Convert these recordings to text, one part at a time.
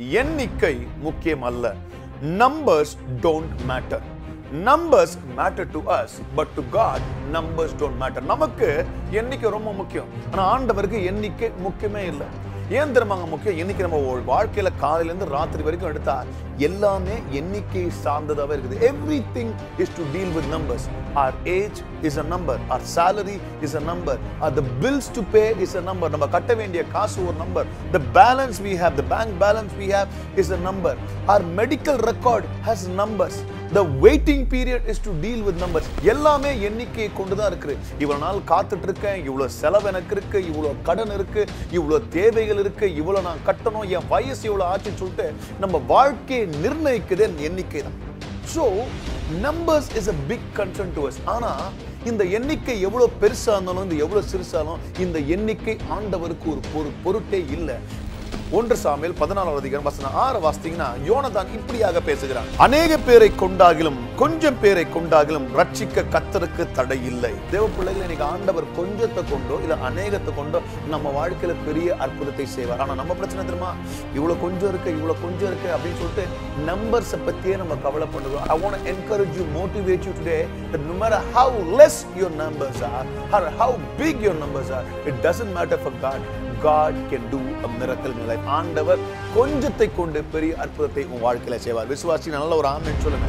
எண்ணிக்கை முக்கியம் அல்ல numbers don't matter numbers matter to us but to God numbers don't matter நமக்கு எண்ணிக்கை ரொம்ப முக்கியம் ஆனா ஆண்டவருக்கு எண்ணிக்கை முக்கியமே இல்லை ஏன் தெரியுமாங்க முக்கியம் எண்ணிக்கை நம்ம ஒரு வாழ்க்கையில காலையில இருந்து ராத்திரி வரைக்கும் எடுத்தா எல்லாமே எண்ணிக்கை சார்ந்ததாவே இருக்குது everything is to deal with numbers our age is a number or salary is a number or the bills to pay is a number நம்ம கட்ட வேண்டிய காசு ஒரு number the balance we have the bank balance we have is a number our medical record has numbers the waiting period is to deal with numbers எல்லாமே எண்ணிக்கையை கொண்டு தான் இருக்குது இவ்வளவு நாள் காத்துட்டு இருக்கேன் இவ்வளவு செலவு எனக்கு இருக்கு இவ்வளவு கடன் இருக்கு இவ்வளவு தேவைகள் இருக்கு இவ்வளவு நான் கட்டணும் என் வயசு இவ்வளவு ஆச்சுன்னு சொல்லிட்டு நம்ம வாழ்க்கையை நிர்ணயிக்குது அந்த எண்ணிக்கை தான் so numbers is a big concern to us ஆனா இந்த எண்ணிக்கை எவ்வளவு பெருசா இருந்தாலும் இந்த எவ்வளவு சிறுசாலும் இந்த எண்ணிக்கை ஆண்டவருக்கு ஒரு பொரு பொருட்டே இல்லை ஒன்று சாமியில் பதினாலாவது அதிகாரம் வசனம் ஆறு வாசித்தீங்கன்னா யோனதான் இப்படியாக பேசுகிறான் அநேக பேரை கொண்டாகிலும் கொஞ்சம் பேரை கொண்டாகிலும் ரட்சிக்க கத்தருக்கு தடை இல்லை தேவ பிள்ளைகள் இன்னைக்கு ஆண்டவர் கொஞ்சத்தை கொண்டோ இல்ல அநேகத்தை கொண்டோ நம்ம வாழ்க்கையில பெரிய அற்புதத்தை செய்வார் ஆனா நம்ம பிரச்சனை தெரியுமா இவ்வளவு கொஞ்சம் இருக்கு இவ்வளவு கொஞ்சம் இருக்கு அப்படின்னு சொல்லிட்டு நம்பர்ஸை பத்தியே நம்ம கவலைப்படுறோம் I want encourage you motivate you today that no matter how less your numbers are or how big your numbers are it doesn't matter for God God can do a miracle in your life ஆண்டவர் கொஞ்சத்தை கொண்டு பெரிய அற்புதத்தை உன் வாழ்க்கையில செய்வார் விசுவாசி நல்ல ஒரு ஆமென் சொல்லுங்க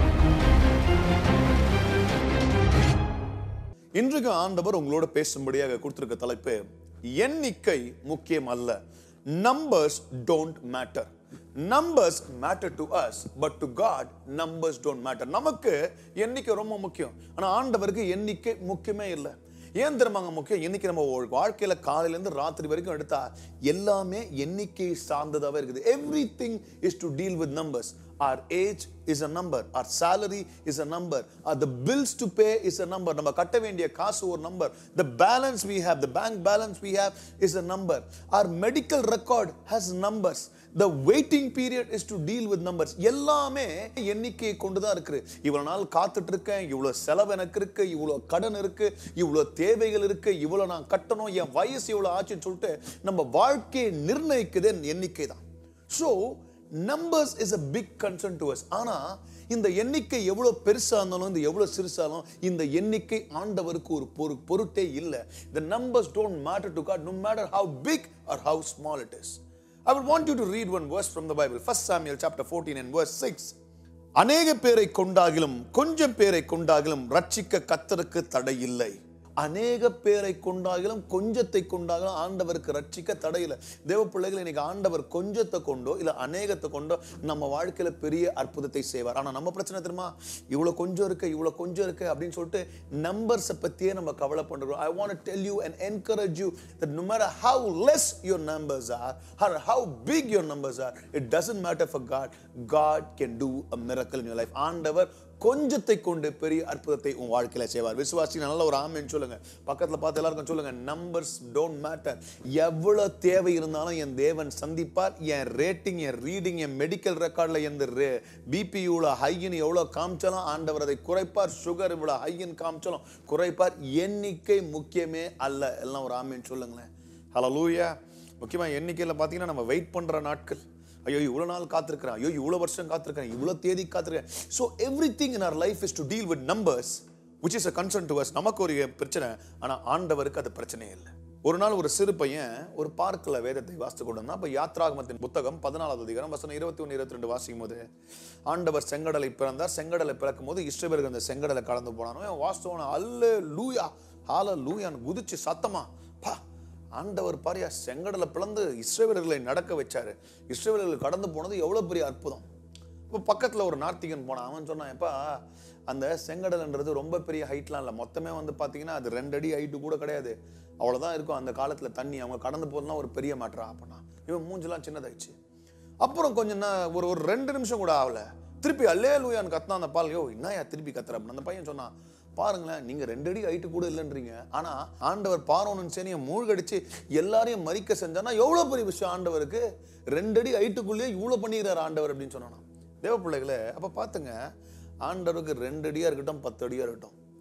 இன்றைக்கு ஆண்டவர் உங்களோட பேசும்படியாக கொடுத்திருக்க தலைப்பு எண்ணிக்கை முக்கியம் அல்ல numbers don't matter numbers matter to us but to God numbers don't matter நமக்கு எண்ணிக்கை ரொம்ப முக்கியம் ஆனா ஆண்டவருக்கு எண்ணிக்கை முக்கியமே இல்லை ஏன் தெரியுமாங்க முக்கியம் இன்னைக்கு நம்ம ஒரு வாழ்க்கையில காலையில இருந்து ராத்திரி வரைக்கும் எடுத்தா எல்லாமே எண்ணிக்கை சார்ந்ததாவே இருக்குது everything is to deal with numbers our age is a number our salary is a number our the bills to pay is a number நம்ம கட்ட வேண்டிய காசு ஒரு number the balance we have the bank balance we have is a number our medical record has numbers the waiting period is to deal with numbers எல்லாமே எண்ணிக்கையை கொண்டு தான் இருக்குது இவ்வளவு நாள் காத்துட்டு இருக்கேன் இவ்வளவு செலவு எனக்கு இருக்கு இவ்வளவு கடன் இருக்கு இவ்வளவு தேவைகள் இருக்கு இவ்வளவு நான் கட்டணும் என் வயசு இவ்வளவு ஆச்சுன்னு சொல்லிட்டு நம்ம வாழ்க்கையை நிர்ணயிக்குது எண்ணிக்கை தான் so numbers is a big concern to us ஆனா இந்த எண்ணிக்கை எவ்வளவு பெருசா இருந்தாலும் இந்த எவ்வளவு சிறுசாலும் இந்த எண்ணிக்கை ஆண்டவருக்கு ஒரு பொரு பொருட்டே இல்லை the numbers don't matter to God no matter how big or how small it is I would want you to read one verse from the Bible 1 Samuel chapter 14 and verse 6 அநேக பேரை கொண்டாகிலும் கொஞ்சம் பேரை கொண்டாகிலும் ரட்சிக்க கத்தருக்கு தடை இல்லை அநேக பேரை கொண்டாகிலும் கொஞ்சத்தை கொண்டாகிலும் ஆண்டவருக்கு ரட்சிக்க தடையில்லை தேவ பிள்ளைகள் இன்னைக்கு ஆண்டவர் கொஞ்சத்தை கொண்டோ இல்ல அநேகத்தை கொண்டோ நம்ம வாழ்க்கையில பெரிய அற்புதத்தை செய்வார் ஆனா நம்ம பிரச்சனை தெரியுமா இவ்வளவு கொஞ்சம் இருக்கு இவ்வளவு கொஞ்சம் இருக்கு அப்படின்னு சொல்லிட்டு நம்பர்ஸை பத்தியே நம்ம கவலை பண்றோம் I want tell you and encourage you that no matter how less your numbers are or how big your numbers are it doesn't matter for God God can do a miracle in your life ஆண்டவர் கொஞ்சத்தை கொண்டு பெரிய அற்புதத்தை உன் வாழ்க்கையில செய்வார் விசுவாசி நல்ல ஒரு ஆமென் சொல்லுங்க பக்கத்துல பார்த்து எல்லாருக்கும் சொல்லுங்க நம்பர்ஸ் டோன்ட் மேட்டர் எவ்வளவு தேவை இருந்தாலும் என் தேவன் சந்திப்பார் என் ரேட்டிங் என் ரீடிங் என் மெடிக்கல் ரெக்கார்ட்ல எந்த பிபி இவ்வளோ ஹையின் எவ்வளோ காமிச்சாலும் ஆண்டவர் அதை குறைப்பார் சுகர் இவ்வளோ ஹையின் காமிச்சாலும் குறைப்பார் எண்ணிக்கை முக்கியமே அல்ல எல்லாம் ஒரு ஆமென் சொல்லுங்களேன் ஹலோ லூயா முக்கியமா எண்ணிக்கையில் பார்த்தீங்கன்னா நம்ம வெயிட் பண்ற நாட்கள் ஐயோ இவ்வளோ நாள் காத்திருக்கிறேன் ஐயோ இவ்வளோ வருஷம் காத்திருக்கிறேன் இவ்வளோ தேதி காத்திருக்கேன் so everything in our life is to deal with numbers which is a concern to us நமக்கு ஒரு பிரச்சனை ஆனால் ஆண்டவருக்கு அது பிரச்சனையே இல்லை ஒரு நாள் ஒரு சிறு பையன் ஒரு பார்க்கில் வேதத்தை வாசித்து கொண்டு வந்தான் அப்போ யாத்ராகமத்தின் புத்தகம் பதினாலாவது அதிகாரம் வசனம் இருபத்தி ஒன்று இருபத்தி ரெண்டு வாசிக்கும் போது ஆண்டவர் செங்கடலை பிறந்தார் செங்கடலை பிறக்கும் போது இஷ்டபேருக்கு அந்த செங்கடலை கடந்து போனானோ வாஸ்தவன அல்ல லூயா ஹால லூயான்னு குதிச்சு சத்தமா பா ஆண்டவர் பாரியா செங்கடலை பிளந்து இஸ்ரேலர்களை நடக்க வச்சாரு இஸ்ரேலர்கள் கடந்து போனது எவ்வளவு பெரிய அற்புதம் இப்போ பக்கத்துல ஒரு நார்த்திகன் போனான் அவன் சொன்னான் எப்பா அந்த செங்கடல்ன்றது ரொம்ப பெரிய ஹைட்லாம் இல்லை மொத்தமே வந்து பார்த்தீங்கன்னா அது ரெண்டு அடி ஹைட்டு கூட கிடையாது அவ்வளோதான் இருக்கும் அந்த காலத்துல தண்ணி அவங்க கடந்து போறதுலாம் ஒரு பெரிய மேட்டரா அப்பனா இவன் மூஞ்செல்லாம் சின்னதாயிடுச்சு அப்புறம் கொஞ்சம் நா- ஒரு ஒரு ரெண்டு நிமிஷம் கூட ஆகல திருப்பி அல்லே லூயான்னு கத்தினா அந்த பால் யோ என்னயா திருப்பி கத்துற அப்படின்னு அந்த பையன் சொன்னான் பாருங்களேன் நீங்க ரெண்டு அடி ஹைட்டு கூட இல்லைன்றீங்க ஆனா ஆண்டவர் பாரோனன் சேனையை மூழ்கடிச்சு எல்லாரையும் மறிக்க செஞ்சானா எவ்வளவு பெரிய விஷயம் ஆண்டவருக்கு ரெண்டு அடி ஹைட்டுக்குள்ளேயே இவ்வளவு பண்ணிடுறாரு ஆண்டவர் அப்படின்னு சொன்னானா தேவ பிள்ளைகளே அப்ப பாத்துங்க ஆண்டவருக்கு ரெண்டு அடியா இருக்கட்டும் பத்து அடியா இருக்கட்டும்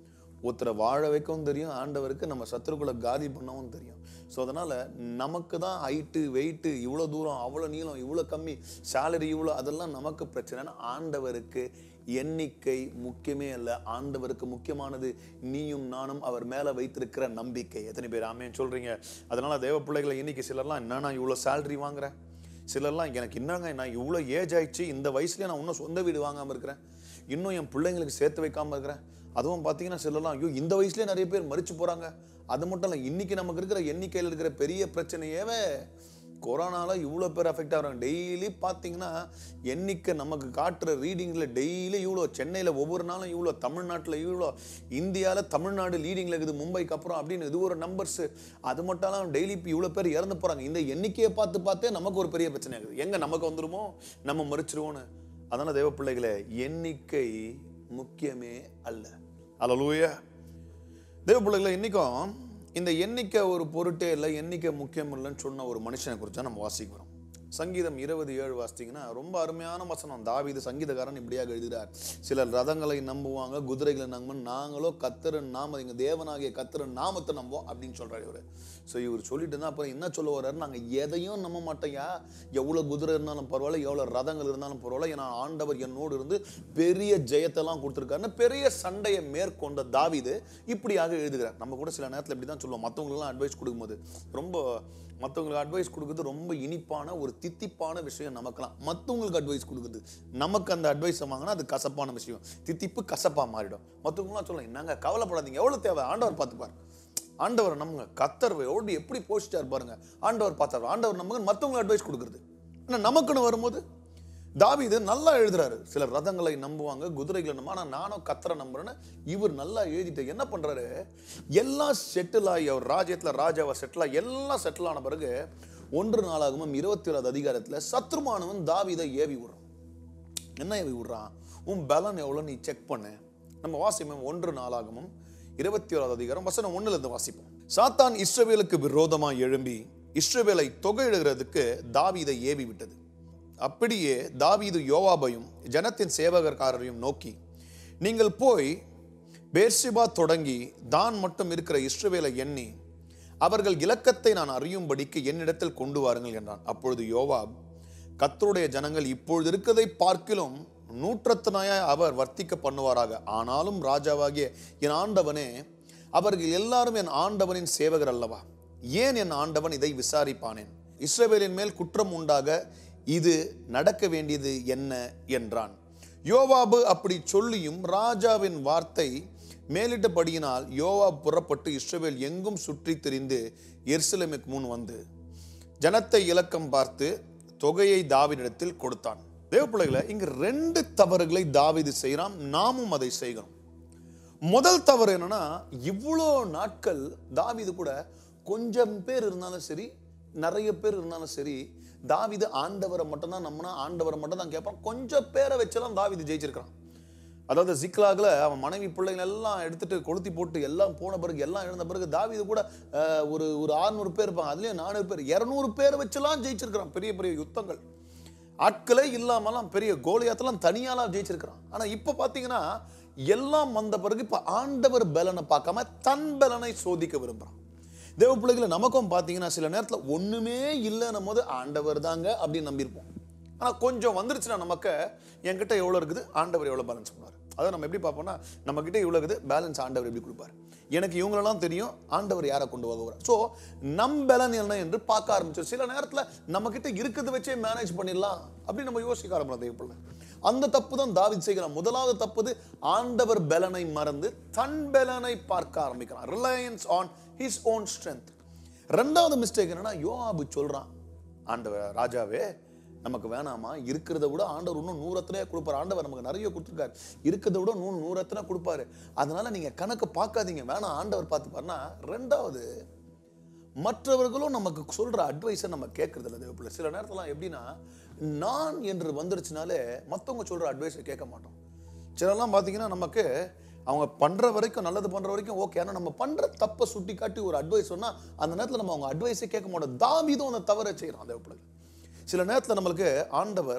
ஒருத்தரை வாழ வைக்கவும் தெரியும் ஆண்டவருக்கு நம்ம சத்துருக்குள்ள காதி பண்ணவும் தெரியும் ஸோ அதனால நமக்கு தான் ஹைட்டு வெயிட்டு இவ்வளோ தூரம் அவ்வளோ நீளம் இவ்வளோ கம்மி சேலரி இவ்வளோ அதெல்லாம் நமக்கு பிரச்சனை ஆண்டவருக்கு எண்ணிக்கை முக்கியமே அல்ல ஆண்டவருக்கு முக்கியமானது நீயும் நானும் அவர் மேலே வைத்திருக்கிற நம்பிக்கை எத்தனை பேர் ஆமேன்னு சொல்றீங்க அதனால தேவ பிள்ளைகளை இன்னைக்கு சிலர்லாம் என்ன நான் இவ்வளோ சேலரி வாங்குறேன் சிலர்லாம் எனக்கு என்னங்க நான் இவ்வளோ ஏஜ் ஆயிடுச்சு இந்த வயசுலயே நான் இன்னும் சொந்த வீடு வாங்காமல் இருக்கிறேன் இன்னும் என் பிள்ளைங்களுக்கு சேர்த்து வைக்காம இருக்கிறேன் அதுவும் பார்த்தீங்கன்னா சிலர்லாம் ஐயோ இந்த வயசுலயே நிறைய பேர் மறிச்சு போறாங்க அது மட்டும் இல்லை இன்னைக்கு நமக்கு இருக்கிற எண்ணிக்கையில் இருக்கிற பெரிய பிரச்சனையவே கொரோனால இவ்வளோ பேர் அஃபெக்ட் ஆகிறாங்க டெய்லி பார்த்தீங்கன்னா எண்ணிக்கை நமக்கு காட்டுற ரீடிங்கில் டெய்லி இவ்வளோ சென்னையில் ஒவ்வொரு நாளும் இவ்வளோ தமிழ்நாட்டில் இவ்வளோ இந்தியாவில் தமிழ்நாடு லீடிங்கில் இருக்குது மும்பைக்கு அப்புறம் அப்படின்னு இது ஒரு நம்பர்ஸ் அது மட்டும் இல்லாமல் டெய்லி இப்போ இவ்வளோ பேர் இறந்து போகிறாங்க இந்த எண்ணிக்கையை பார்த்து பார்த்தே நமக்கு ஒரு பெரிய பிரச்சனை இருக்குது எங்கே நமக்கு வந்துருமோ நம்ம மறிச்சிருவோன்னு அதனால் தேவ பிள்ளைகளே எண்ணிக்கை முக்கியமே அல்ல அல்லலூயா தேவ பிள்ளைகளை இன்னைக்கும் இந்த எண்ணிக்கை ஒரு பொருட்டே இல்லை எண்ணிக்கை முக்கியம் இல்லைன்னு சொன்ன ஒரு மனுஷனை குறித்து நம்ம வாசிக்கிறோம் சங்கீதம் இருபது ஏழு வாசித்தீங்கன்னா ரொம்ப அருமையான வசனம் தாவீது சங்கீதக்காரன் இப்படியாக எழுதுகிறார் சிலர் ரதங்களை நம்புவாங்க குதிரைகளை நம்புவோம் நாங்களோ கத்தரன் நாம எங்க தேவனாகிய கத்தரன் நாமத்தை நம்புவோம் அப்படின்னு சொல்றாரு இவர் ஸோ இவர் சொல்லிட்டு தான் அப்புறம் என்ன சொல்ல வர்றாரு நாங்கள் எதையும் நம்ப மாட்டோயா எவ்வளோ குதிரை இருந்தாலும் பரவாயில்ல எவ்வளோ ரதங்கள் இருந்தாலும் பரவாயில்ல ஏன்னா ஆண்டவர் என்னோடு இருந்து பெரிய ஜெயத்தெல்லாம் கொடுத்துருக்காருன்னு பெரிய சண்டையை மேற்கொண்ட தாவீது இப்படியாக எழுதுகிறார் நம்ம கூட சில நேரத்தில் இப்படி தான் சொல்லுவோம் மற்றவங்களுக்குலாம் அட்வைஸ் கொடுக்கும்போது ரொம்ப மற்றவங்களுக்கு அட்வைஸ் கொடுக்குறது ரொம்ப இனிப்பான ஒரு தித்திப்பான விஷயம் நமக்கெல்லாம் மற்றவங்களுக்கு அட்வைஸ் கொடுக்குறது நமக்கு அந்த அட்வைஸை வாங்கினா அது கசப்பான விஷயம் தித்திப்பு கசப்பாக மாறிடும் மற்றவங்களாம் சொல்லலாம் என்னங்க கவலைப்படாதீங்க எவ்வளோ தேவை ஆண்டவர் பார்த்துப்பார் ஆண்டவர் நம்புங்க கத்தர் எவ்வளோ எப்படி போஸ்டார் பாருங்க ஆண்டவர் பார்த்தார் ஆண்டவர் நம்புங்க மற்றவங்களுக்கு அட்வைஸ் கொடுக்குறது ஆனால் நமக்குன்னு வரும்போது தாவீது நல்லா எழுதுறாரு சில ரதங்களை நம்புவாங்க குதிரைகளை நம்ப ஆனால் நானும் கத்தரை நம்புறேன்னு இவர் நல்லா எழுதிட்டு என்ன பண்றாரு எல்லாம் செட்டில் ஆகி அவர் ராஜ்யத்தில் ராஜாவை செட்டில் ஆகி எல்லாம் செட்டில் ஆன பிறகு ஒன்று நாளாகவும் இருபத்தி ஏழாவது அதிகாரத்தில் சத்ருமானவன் தாவீதை ஏவி விடுறான் என்ன ஏவி விடுறான் உன் பலன் எவ்வளோ நீ செக் பண்ணு நம்ம வாசிப்போம் ஒன்று நாளாகமும் இருபத்தி ஓராவது அதிகாரம் வசனம் ஒண்ணுல இருந்து வாசிப்போம் சாத்தான் இஸ்ரவேலுக்கு விரோதமாக எழும்பி இஸ்ரவேலை தொகையிடுகிறதுக்கு தாவீதை ஏவி விட்டது அப்படியே தாவீது யோவாபையும் ஜனத்தின் சேவகர்காரரையும் நோக்கி நீங்கள் போய் பேர்சிபா தொடங்கி தான் மட்டும் இருக்கிற இஸ்ரவேலை எண்ணி அவர்கள் இலக்கத்தை நான் அறியும்படிக்கு என்னிடத்தில் கொண்டு வாருங்கள் என்றான் அப்பொழுது யோவாப் கத்தருடைய ஜனங்கள் இப்பொழுது இருக்கிறதை பார்க்கிலும் நூற்றத்தனாய் அவர் வர்த்திக்க பண்ணுவாராக ஆனாலும் ராஜாவாகிய என் ஆண்டவனே அவர்கள் எல்லாரும் என் ஆண்டவனின் சேவகர் அல்லவா ஏன் என் ஆண்டவன் இதை விசாரிப்பானேன் இஸ்ரவேலின் மேல் குற்றம் உண்டாக இது நடக்க வேண்டியது என்ன என்றான் யோவாபு அப்படி சொல்லியும் ராஜாவின் வார்த்தை மேலிட்டபடியினால் யோவாப் புறப்பட்டு இஸ்ரவேல் எங்கும் சுற்றி திரிந்து எருசலேமுக்கு முன் வந்து ஜனத்தை இலக்கம் பார்த்து தொகையை தாவினிடத்தில் கொடுத்தான் தேவ பிள்ளைகளை இங்க ரெண்டு தவறுகளை தாவீது செய்கிறான் நாமும் அதை செய்கிறோம் முதல் தவறு என்னன்னா இவ்வளோ நாட்கள் தாவீது கூட கொஞ்சம் பேர் இருந்தாலும் சரி நிறைய பேர் இருந்தாலும் சரி தாவீது ஆண்டவரை மட்டும் தான் நம்பினா ஆண்டவரை மட்டும் தான் கேட்பான் கொஞ்சம் பேரை வச்செல்லாம் தாவீது ஜெயிச்சிருக்கிறான் அதாவது சிக்லாகில் அவன் மனைவி பிள்ளைகள் எல்லாம் எடுத்துட்டு கொளுத்தி போட்டு எல்லாம் போன பிறகு எல்லாம் எழுந்த பிறகு தாவீது கூட அஹ், ஒரு ஒரு 600 பேர் இருப்பாங்க அதுலயும் நானூறு பேர் இரநூறு பேரை வச்செல்லாம் ஜெயிச்சிருக்கிறான் பெரிய பெரிய யுத்தங்கள் ஆட்களே இல்லாமலாம் பெரிய கோலியாத்தெல்லாம் தனியாலாம் ஜெயிச்சிருக்கிறான் ஆனா இப்ப பாத்தீங்கன்னா எல்லாம் வந்த பிறகு இப்ப ஆண்டவர் பலனை பார்க்காம தன் பலனை சோதிக்க விரும்புறான் தேவ பிள்ளைகளை நமக்கும் பார்த்தீங்கன்னா சில நேரத்தில் ஒண்ணுமே இல்லைன்னும் போது ஆண்டவர் தாங்க அப்படின்னு நம்பியிருப்போம் ஆனா கொஞ்சம் வந்துருச்சுன்னா நமக்கு என்கிட்ட எவ்வளவு இருக்குது ஆண்டவர் எவ்வளவு பேலன்ஸ் பண்ணுவார் அதை நம்ம எப்படி பார்ப்போம்னா நம்ம கிட்ட இவ்வளவு இருக்குது பேலன்ஸ் ஆண்டவர் எப்படி கொடுப்பார் எனக்கு இவங்களெல்லாம் தெரியும் ஆண்டவர் யாரை கொண்டு போகிறார் ஸோ நம் பலன் என்ன என்று பார்க்க ஆரம்பிச்சோம் சில நேரத்தில் நம்ம கிட்ட இருக்கிறத வச்சே மேனேஜ் பண்ணிடலாம் அப்படின்னு நம்ம யோசிக்க ஆரம்பிச்சோம் தேவ பிள்ளை அந்த தப்பு தான் தாவித் செய்கிறான் முதலாவது தப்புது ஆண்டவர் பலனை மறந்து தன் பலனை பார்க்க ஆரம்பிக்கிறான் reliance on his own strength ரெண்டாவது மிஸ்டேக் என்னன்னா யோவாபு சொல்றான் ஆண்டவர் ராஜாவே நமக்கு வேணாமா இருக்கிறத விட ஆண்டவர் இன்னும் நூறத்திலே கொடுப்பாரு ஆண்டவர் நமக்கு நிறைய கொடுத்துருக்காரு இருக்கிறத விட நூறு நூறத்தினா கொடுப்பாரு அதனால நீங்க கணக்கு பார்க்காதீங்க வேணாம் ஆண்டவர் பார்த்துப்பாருன்னா ரெண்டாவது மற்றவர்களும் நமக்கு சொல்ற அட்வைஸை நம்ம கேட்கறது இல்லை தேவப்பிள்ளை சில நேரத்துல எப்படின்னா நான் என்று வந்துருச்சுனாலே மற்றவங்க சொல்ற அட்வைஸை கேட்க மாட்டோம் சிலர்லாம் பார்த்தீங்கன்னா நமக்கு அவங்க பண்ற வரைக்கும் நல்லது பண்ற வரைக்கும் ஓகே ஆனால் நம்ம பண்ற தப்பை சுட்டி காட்டி ஒரு அட்வைஸ் சொன்னா அந்த நேரத்தில் நம்ம அவங்க அட்வைஸே கேட்க மாட்டோம் தாவிதும் அந்த தவறை செய்யறோம் தேவப்பிள்ளை சில நேரத்தில் நம்மளுக்கு ஆண்டவர்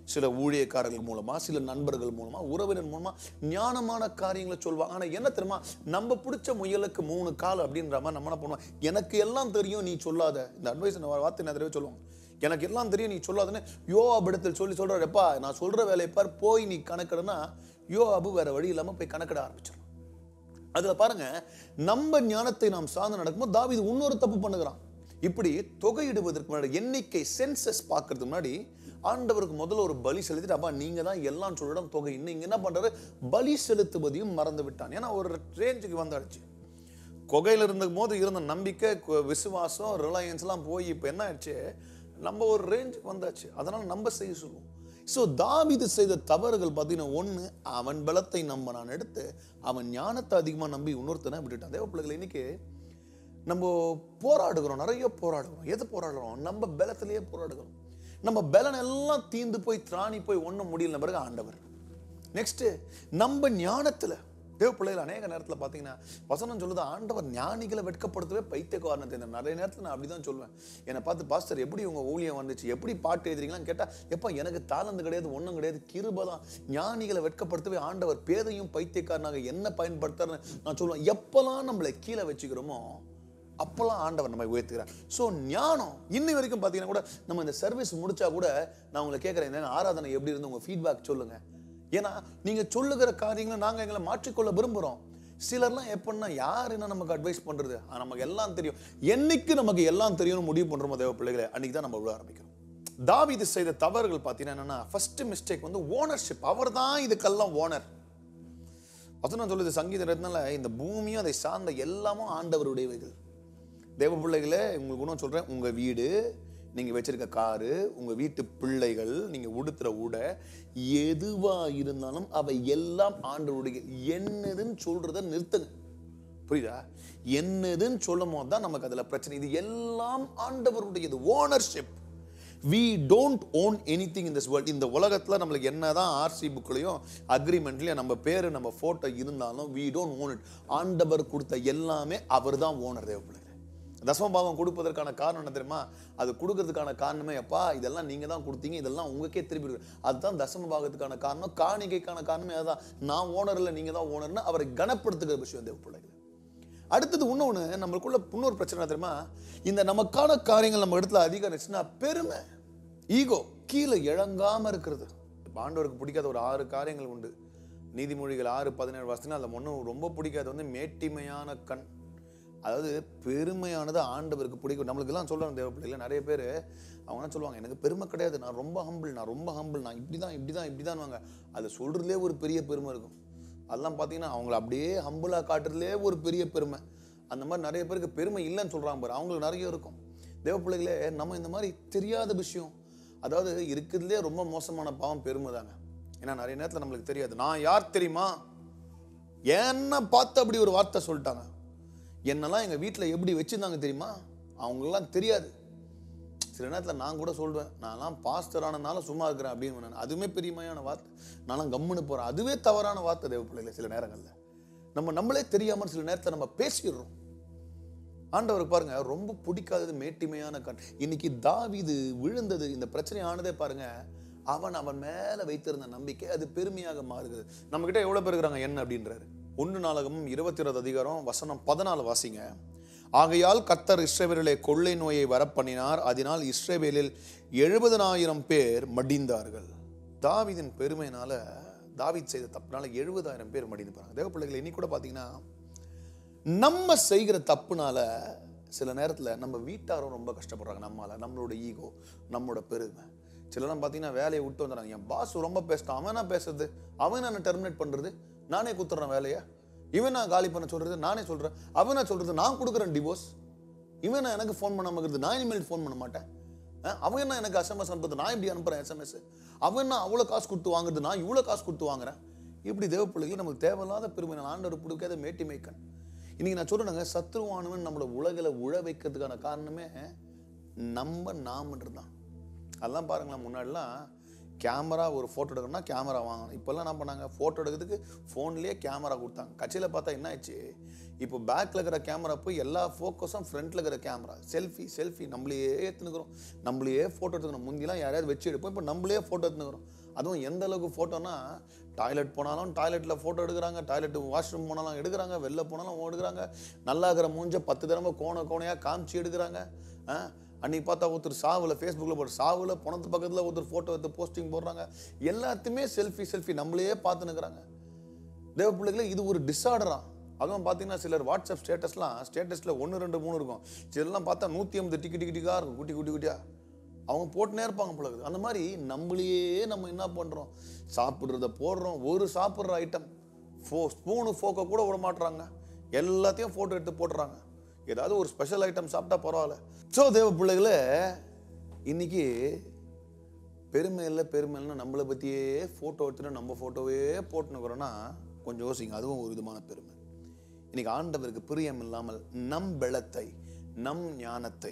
சில ஊழியக்காரர்கள் மூலமா சில நண்பர்கள் மூலமா உறவினர் மூலமா ஞானமான காரியங்களை சொல்லுவாங்க ஆனா என்ன தெரியுமா நம்ம பிடிச்ச முயலுக்கு மூணு கால் அப்படின்ற மாதிரி நம்ம என்ன பண்ணுவோம் எனக்கு எல்லாம் தெரியும் நீ சொல்லாத இந்த அட்வைஸ் வார்த்தை நான் தடவை சொல்லுவாங்க எனக்கு எல்லாம் தெரியும் நீ சொல்லாதுன்னு யோவாப் இடத்தில் சொல்லி சொல்றாருப்பா நான் சொல்ற வேலையை பார் போய் நீ கணக்கிடனா யோவாபு வேற வழி இல்லாம போய் கணக்கிட ஆரம்பிச்சிடலாம் அதுல பாருங்க நம்ம ஞானத்தை நாம் சார்ந்து நடக்கும்போது தாவீது இன்னொரு தப்பு பண்ணுகிறான் இப்படி தொகையிடுவதற்கு முன்னாடி எண்ணிக்கை சென்சஸ் பார்க்கறதுக்கு முன்னாடி ஆண்டவருக்கு முதல்ல ஒரு பலி செலுத்திட்டு அப்பா நீங்க தான் எல்லாம் சொல்லிடம் தொகை இன்னும் இங்க என்ன பண்றாரு பலி செலுத்துவதையும் மறந்து விட்டான் ஏன்னா ஒரு ரேஞ்சுக்கு வந்தாச்சு கொகையில் இருந்த போது இருந்த நம்பிக்கை கு- விசுவாசம் ரிலையன்ஸ்லாம் போய் இப்போ என்ன ஆயிடுச்சு நம்ம ஒரு ரேஞ்சுக்கு வந்தாச்சு அதனால நம்ம செய்ய சொல்லுவோம் ஸோ தாவீது செய்த தவறுகள் பார்த்தீங்கன்னா ஒன்று அவன் பலத்தை நம்ம நான் எடுத்து அவன் ஞானத்தை அதிகமாக நம்பி இன்னொருத்தனை விட்டுட்டான் தேவ பிள்ளைகள் இன்னைக்கு நம்ம போராடுகிறோம் நிறைய போராடுகிறோம் எது போராடுறோம் நம்ம பலத்திலேயே போராடுகிறோம் நம்ம பலன் எல்லாம் தீந்து போய் திராணி போய் ஒன்றும் முடியல பிறகு ஆண்டவர் நெக்ஸ்ட் நம்ம ஞானத்துல தேவ பிள்ளைகள் அநேக நேரத்துல பாத்தீங்கன்னா வசனம் சொல்லுது ஆண்டவர் ஞானிகளை வெட்கப்படுத்தவே பைத்தியக்காரனத்தை இந்த நிறைய நேரத்துல நான் அப்படிதான் சொல்லுவேன் என்னை பார்த்து பாஸ்டர் எப்படி உங்க ஊழியம் வந்துச்சு எப்படி பாட்டு எழுதுறீங்களான்னு கேட்டா எப்ப எனக்கு தாளந்து கிடையாது ஒண்ணும் கிடையாது கிருபதான் ஞானிகளை வெட்கப்படுத்தவே ஆண்டவர் பேதையும் பைத்தியக்காரனாக என்ன பயன்படுத்துறாருன்னு நான் சொல்லுவேன் எப்பெல்லாம் நம்மளை கீழே வச்சுக்கிறோமோ அப்போல்லாம் ஆண்டவர் நம்மை உயர்த்துகிறார் ஸோ ஞானம் இன்னி வரைக்கும் பார்த்தீங்கன்னா கூட நம்ம இந்த சர்வீஸ் முடிச்சா கூட நான் உங்களை கேட்குறேன் என்ன ஆராதனை எப்படி இருந்து உங்க ஃபீட்பேக் சொல்லுங்க ஏன்னா நீங்க சொல்லுகிற காரியங்களை நாங்க எங்களை மாற்றிக்கொள்ள விரும்புறோம் சிலர்லாம் எப்படின்னா யார் என்ன நமக்கு அட்வைஸ் பண்றது ஆ, நமக்கு எல்லாம் தெரியும் என்னைக்கு நமக்கு எல்லாம் தெரியும்னு முடிவு பண்றோமோ தேவ பிள்ளைகளை அன்னைக்கு தான் நம்ம விழ ஆரம்பிக்கிறோம் தாவீது செய்த தவறுகள் பார்த்தீங்கன்னா என்னன்னா ஃபர்ஸ்ட் மிஸ்டேக் வந்து ஓனர்ஷிப் அவர் தான் இதுக்கெல்லாம் ஓனர் வசனம் சொல்லுது சங்கீதத்தினால இந்த பூமியும் அதை சார்ந்த எல்லாமும் ஆண்டவருடையவைகள் தேவ பிள்ளைகளே உங்களுக்கு இன்னும் சொல்றேன் உங்க வீடு நீங்க வச்சிருக்க காரு உங்க வீட்டு பிள்ளைகள் நீங்க உடுத்துற உடை எதுவா இருந்தாலும் அவை எல்லாம் ஆண்டவருடைய என்னதுன்னு சொல்றத நிறுத்துங்க புரியுதா என்னதுன்னு சொல்லும் போது தான் நமக்கு அதுல பிரச்சனை இது எல்லாம் ஆண்டவருடையது ownership we don't own anything in this world இந்த உலகத்தில் நம்மளுக்கு என்னதான் ஆர்சி புக்லையும் அக்ரிமெண்ட்லையும் நம்ம பேர் நம்ம ஃபோட்டோ இருந்தாலும் வி டோன்ட் ஓன் இட் ஆண்டவர் கொடுத்த எல்லாமே அவர் தான் ஓனர் தேவைப்படுது தசமபாகம் கொடுப்பதற்கான காரணம் என்ன தெரியுமா அது கொடுக்கறதுக்கான காரணமே அப்பா இதெல்லாம் நீங்க தான் கொடுத்தீங்க இதெல்லாம் உங்களுக்கே திருப்பி இருக்கு. அதுதான் தசம பாகத்துக்கான காரணம் காணிக்கைக்கான காரணமே அதுதான் நான் ஓனர் இல்லை நீங்க தான் ஓனர்னு அவரை கனப்படுத்துகிற விஷயம் தேவ பிள்ளைகள் அடுத்தது இன்னொன்று நம்மளுக்குள்ள இன்னொரு பிரச்சனை என்ன தெரியுமா இந்த நமக்கான காரியங்கள் நம்ம இடத்துல அதிகம் இருந்துச்சுன்னா பெருமை ஈகோ கீழே இழங்காம இருக்கிறது இப்ப ஆண்டவருக்கு பிடிக்காத ஒரு ஆறு காரியங்கள் உண்டு நீதிமொழிகள் ஆறு பதினேழு வருஷத்துல அதில் ஒன்றும் ரொம்ப பிடிக்காது வந்து மேட்டிமையான கண் அதாவது பெருமையானது ஆண்டவருக்கு பிடிக்கும் நம்மளுக்கெல்லாம் சொல்கிறாங்க தேவ பிள்ளைகள் நிறைய பேர் அவங்க என்ன சொல்லுவாங்க எனக்கு பெருமை கிடையாது நான் ரொம்ப ஹம்பிள் நான் ரொம்ப ஹம்பிள் நான் இப்படி தான் இப்படி தான் இப்படி தான் அது சொல்கிறதுலே ஒரு பெரிய பெருமை இருக்கும் அதெல்லாம் பார்த்தீங்கன்னா அவங்கள அப்படியே ஹம்பிளாக காட்டுறதுலே ஒரு பெரிய பெருமை அந்த மாதிரி நிறைய பேருக்கு பெருமை இல்லைன்னு சொல்கிறாங்க பாரு அவங்களுக்கு நிறைய இருக்கும் தேவ பிள்ளைகளே நம்ம இந்த மாதிரி தெரியாத விஷயம் அதாவது இருக்கிறதுலே ரொம்ப மோசமான பாவம் பெருமை தாங்க ஏன்னா நிறைய நேரத்தில் நம்மளுக்கு தெரியாது நான் யார் தெரியுமா என்ன பார்த்து அப்படி ஒரு வார்த்தை சொல்லிட்டாங்க என்னெல்லாம் எங்கள் வீட்டில் எப்படி வச்சுருந்தாங்க தெரியுமா அவங்களெல்லாம் தெரியாது சில நேரத்தில் நான் கூட சொல்வேன் நான்லாம் பாஸ்டர் ஆனதுனால சும்மா இருக்கிறேன் அப்படின்னு நான் அதுவுமே பெரியமையான வார்த்தை நான்லாம் கம்முன்னு போகிறேன் அதுவே தவறான வார்த்தை தேவ பிள்ளைகளே சில நேரங்களில் நம்ம நம்மளே தெரியாமல் சில நேரத்தில் நம்ம பேசிடுறோம் ஆண்டவருக்கு பாருங்க ரொம்ப பிடிக்காதது மேட்டிமையான கண் இன்னைக்கு தாவீது விழுந்தது இந்த பிரச்சனை ஆனதே பாருங்க அவன் அவன் மேல வைத்திருந்த நம்பிக்கை அது பெருமையாக மாறுகிறது நம்ம கிட்ட எவ்வளவு பேர் இருக்கிறாங்க என்ன அப்படின்றாரு ஒன்று நாளகமும் இருபத்தி இருபது அதிகாரம் வசனம் பதினாலு வாசிங்க ஆகையால் கர்த்தர் இஸ்ரவேலிலே கொள்ளை நோயை வரப்பண்ணினார் அதனால் இஸ்ரவேலில் எழுபதனாயிரம் பேர் மடிந்தார்கள் தாவீதின் பெருமையினால தாவீத் செய்த தப்புனால எழுபதாயிரம் பேர் மடிந்து போறாங்க தேவ பிள்ளைகள் இன்னைக்கு கூட பார்த்தீங்கன்னா நம்ம செய்கிற தப்புனால சில நேரத்தில் நம்ம வீட்டாரும் ரொம்ப கஷ்டப்படுறாங்க நம்மால நம்மளோட ஈகோ நம்மளோட பெருமை சிலலாம் பார்த்தீங்கன்னா வேலையை விட்டு வந்துடுறாங்க என் பாஸ் ரொம்ப பேசிட்டான் அவன் என்ன பேசுறது அவன் என்ன டெர்மினேட் பண்ணுறது நானே குத்துறேன் வேலையை இவன் நான் காலி பண்ண சொல்றது நானே சொல்றேன் அவன் நான் சொல்றது நான் கொடுக்குறேன் டிவோர்ஸ் இவன் நான் எனக்கு ஃபோன் பண்ணாம இருக்கிறது நான் இனிமேல் ஃபோன் பண்ண மாட்டேன் அஹ் அவன் என்ன எனக்கு எஸ்எம்எஸ் அனுப்புறது நான் இப்படி அனுப்புறேன் எஸ்எம்எஸ் அவன் என்ன அவ்வளோ காசு கொடுத்து வாங்குறது நான் இவ்வளோ காசு கொடுத்து வாங்குறேன் இப்படி தேவ பிள்ளைகள் நமக்கு தேவையில்லாத பெருமை நான் ஆண்டவர் பிடிக்காத மேட்டிமைக்கன் இன்னைக்கு நான் சொல்றேங்க சத்ருவானவன் நம்மளை உலகில் உழ வைக்கிறதுக்கான காரணமே நம்ம நாமன்றது தான் அதெல்லாம் பாருங்களேன் முன்னாடிலாம் கேமரா ஒரு ஃபோட்டோ எடுக்கணும்னா கேமரா வாங்கணும் இப்போல்லாம் என்ன பண்ணாங்க ஃபோட்டோ எடுக்கிறதுக்கு ஃபோன்லேயே கேமரா கொடுத்தாங்க கட்சியில் பார்த்தா என்ன ஆச்சு இப்போ பேக்கில் இருக்கிற கேமரா போய் எல்லா ஃபோக்கஸும் ஃப்ரண்ட்டில் இருக்கிற கேமரா செல்ஃபி செல்ஃபி நம்மளையே எடுத்துனுக்குறோம் நம்மளையே ஃபோட்டோ எடுத்துக்கணும் முந்திலாம் யாரையாவது வச்சு எடுப்போம் இப்போ நம்மளே ஃபோட்டோ எடுத்துனுக்குறோம் அதுவும் எந்த அளவுக்கு ஃபோட்டோனா டாய்லெட் போனாலும் டாய்லெட்டில் ஃபோட்டோ எடுக்கிறாங்க டாய்லெட் வாஷ்ரூம் போனாலும் எடுக்கிறாங்க வெளில போனாலும் எடுக்கிறாங்க நல்லா இருக்கிற மூஞ்ச பத்து தடவை கோண கோணையாக காமிச்சு எடுக்கிறாங்க ஆ அன்னைக்கு பார்த்தா ஒருத்தர் சாவில் ஃபேஸ்புக்கில் போட்டு சாவில் பணத்து பக்கத்தில் ஒருத்தர் ஃபோட்டோ எடுத்து போஸ்டிங் போடுறாங்க எல்லாத்தையுமே செல்ஃபி செல்ஃபி நம்மளே பார்த்துன்னுக்குறாங்க தேவ பிள்ளைகளே இது ஒரு டிஸார்டரா அதுவும் பார்த்தீங்கன்னா சிலர் வாட்ஸ்அப் ஸ்டேட்டஸ்லாம் ஸ்டேட்டஸில் ஒன்று ரெண்டு மூணு இருக்கும் சிலர்லாம் பார்த்தா நூற்றி ஐம்பது டிக்கி டிக்கி டிக்காக இருக்கும் குட்டி குட்டி குட்டியா அவங்க போட்டுனே இருப்பாங்க போல இருக்குது. அந்த மாதிரி நம்மளையே நம்ம என்ன பண்ணுறோம் சாப்பிட்றத போடுறோம் ஒரு சாப்பிட்ற ஐட்டம் ஃபோ ஸ்பூனு ஃபோக்கை கூட விட மாட்டுறாங்க எல்லாத்தையும் ஃபோட்டோ எடுத்து போட்டுறாங்க ஏதாவது ஒரு ஸ்பெஷல் ஐட்டம் சாப்பிட்டா பரவாயில்ல ஸோ தேவ பிள்ளைகளே இன்னைக்கு பெருமை இல்லை பெருமை இல்லைன்னா நம்மளை பற்றியே ஃபோட்டோ எடுத்துட்டு நம்ம ஃபோட்டோவே போட்டுனுக்குறோன்னா கொஞ்சம் யோசிங்க அதுவும் ஒரு விதமான பெருமை இன்னைக்கு ஆண்டவருக்கு பிரியம் இல்லாமல் நம் பலத்தை நம் ஞானத்தை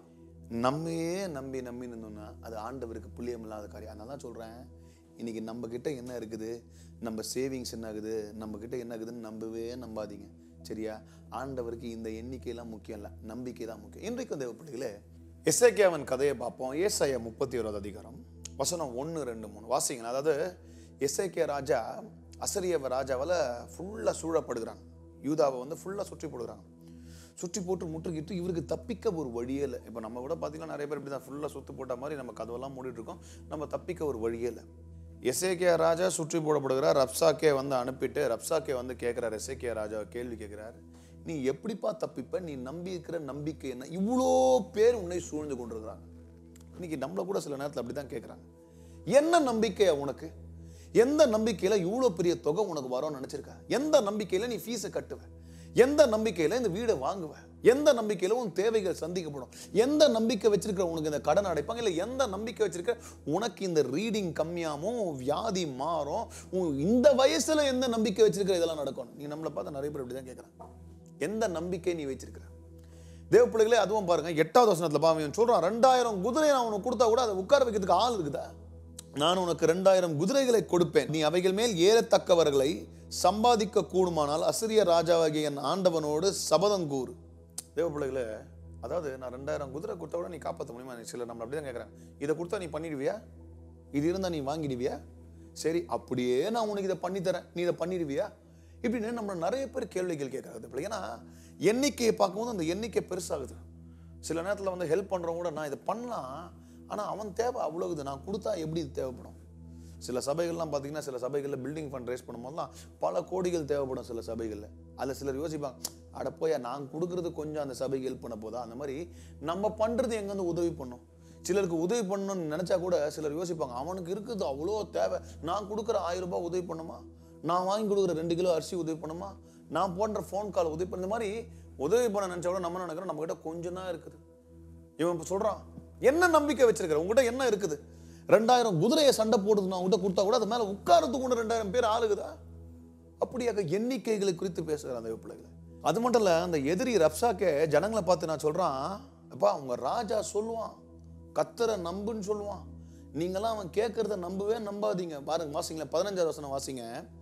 நம்மையே நம்பி நம்பி நின்றோம்னா அது ஆண்டவருக்கு புள்ளியம் இல்லாத காரியம் அதனால தான் சொல்கிறேன் இன்னைக்கு நம்ம கிட்ட என்ன இருக்குது நம்ம சேவிங்ஸ் என்ன ஆகுது நம்ம கிட்ட என்ன ஆகுதுன்னு நம்பவே நம்பாதீங்க சரியா ஆண்டவருக்கு இந்த எண்ணிக்கையெல்லாம் முக்கியம் இல்லை நம்பிக்கை தான் முக்கியம் இன்றைக்கும் தேவ பிள்ளைகளே எஸ்ஐகேவன் கதையை பார்ப்போம் ஏசாயா முப்பத்தி ஓராவது அதிகாரம் வசனம் ஒன்று ரெண்டு மூணு வாசிங்க அதாவது எஸ்ஐகே ராஜா அசரியவ ராஜாவால் ஃபுல்லாக சூழப்படுகிறாங்க யூதாவை வந்து ஃபுல்லாக சுற்றி போடுகிறாங்க சுற்றி போட்டு முற்றுகிட்டு இவருக்கு தப்பிக்க ஒரு வழியே இல்லை இப்போ நம்ம கூட பார்த்தீங்கன்னா நிறைய பேர் இப்படி தான் ஃபுல்லாக சுற்றி போட்ட மாதிரி நம்ம கதவெல்லாம் மூடிட்டு இருக்கோம் நம்ம தப்பிக்க ஒரு வழியே இல்லை எஸ்ஏகே ராஜா சுற்றி போடப்படுகிறார் ரப்சாக்கே வந்து அனுப்பிட்டு ரப்சாக்கே வந்து கேட்குறாரு எஸ்ஏகே ராஜா கேள்வி கேட்குறாரு நீ எப்படிப்பா தப்பிப்ப நீ நம்பி இருக்கிற நம்பிக்கை என்ன இவ்வளோ பேர் உன்னை சூழ்ந்து கொண்டிருக்கிறாங்க இன்னைக்கு நம்மள கூட சில நேரத்தில் அப்படி தான் கேட்குறாங்க என்ன நம்பிக்கை உனக்கு எந்த நம்பிக்கையில் இவ்வளோ பெரிய தொகை உனக்கு வரும்னு நினச்சிருக்க எந்த நம்பிக்கையில் நீ ஃபீஸை கட்டுவ எந்த நம்பிக்கையில் இந்த வீடை வாங்குவ எந்த நம்பிக்கையில் உன் தேவைகள் சந்திக்கப்படும் எந்த நம்பிக்கை வச்சிருக்கிற உனக்கு இந்த கடன் அடைப்பாங்க இல்லை எந்த நம்பிக்கை வச்சிருக்க உனக்கு இந்த ரீடிங் கம்மியாகும் வியாதி மாறும் உன் இந்த வயசுல எந்த நம்பிக்கை வச்சிருக்கிற இதெல்லாம் நடக்கும் நீ நம்மளை பார்த்து நிறைய பேர் இப்படி தான் கேட்குறாங்க எந்த நம்பிக்கை நீ வச்சிருக்கிற தேவ பிள்ளைகளே அதுவும் பாருங்க எட்டாவது வசனத்துல பாவம் சொல்றான் ரெண்டாயிரம் குதிரை நான் உனக்கு கொடுத்தா கூட அதை உட்கார வைக்கிறதுக்கு ஆள் இருக்குதா நான் உனக்கு ரெண்டாயிரம் குதிரைகளை கொடுப்பேன் நீ அவைகள் மேல் ஏறத்தக்கவர்களை சம்பாதிக்க கூடுமானால் அசிரிய ராஜாவாகிய என் ஆண்டவனோடு சபதம் கூறு தேவ பிள்ளைகளே அதாவது நான் ரெண்டாயிரம் குதிரை கொடுத்தா கூட நீ காப்பாற்ற முடியுமா நீ சிலர் நம்ம அப்படி தான் கேட்குறாங்க இதை கொடுத்தா நீ பண்ணிடுவியா இது இருந்தா நீ வாங்கிடுவியா சரி அப்படியே நான் உனக்கு இதை பண்ணித்தரேன் நீ இதை பண்ணிடுவியா இப்படின்னு நம்ம நிறைய பேர் கேள்விகள் கேட்கறது ஏன்னா எண்ணிக்கையை பார்க்கும்போது அந்த எண்ணிக்கை பெருசாகுது சில நேரத்தில் வந்து ஹெல்ப் பண்ணுறவங்க கூட நான் இதை பண்ணலாம் ஆனால் அவன் தேவை அவ்வளோகுது நான் கொடுத்தா எப்படி இது தேவைப்படும் சில சபைகள்லாம் பார்த்தீங்கன்னா சில சபைகளில் பில்டிங் ஃபண்ட் ரேஸ் பண்ணும்போதுலாம் பல கோடிகள் தேவைப்படும் சில சபைகளில் அதில் சிலர் யோசிப்பாங்க அட போய் நான் கொடுக்குறது கொஞ்சம் அந்த சபைக்கு ஹெல்ப் பண்ண போதா அந்த மாதிரி நம்ம பண்ணுறது எங்கேருந்து உதவி பண்ணும் சிலருக்கு உதவி பண்ணணும்னு நினச்சா கூட சிலர் யோசிப்பாங்க அவனுக்கு இருக்குது அவ்வளோ தேவை நான் கொடுக்குற ஆயிரம் ரூபாய் உதவி பண்ணுமா நான் வாங்கி கொடுக்குற ரெண்டு கிலோ அரிசி உதவி பண்ணுமா நான் போன்ற ஃபோன் கால் உதவி பண்ண இந்த மாதிரி உதவி பண்ண நினச்சா கூட நம்ம நினைக்கிறோம் நம்ம கிட்ட கொஞ்சம் தான் இருக்குது இவன் இப்போ சொல்றான் என்ன நம்பிக்கை வச்சிருக்கிற உங்ககிட்ட என்ன இருக்குது ரெண்டாயிரம் குதிரையை சண்டை போடுது நான் உங்ககிட்ட கொடுத்தா கூட அது மேல உட்காரத்துக்கு கூட ரெண்டாயிரம் பேர் ஆளுகுதா அப்படியாக எண்ணிக்கைகளை குறித்து பேசுகிற அந்த பிள்ளைகளை அது மட்டும் இல்ல அந்த எதிரி ரப்சாக்கே ஜனங்களை பார்த்து நான் சொல்றான் அப்பா உங்க ராஜா சொல்லுவான் கத்தரை நம்புன்னு சொல்லுவான் நீங்களாம் அவன் கேட்கறத நம்பவே நம்பாதீங்க பாருங்க வாசிங்களேன் பதினஞ்சாவது வசனம் வாசிங்க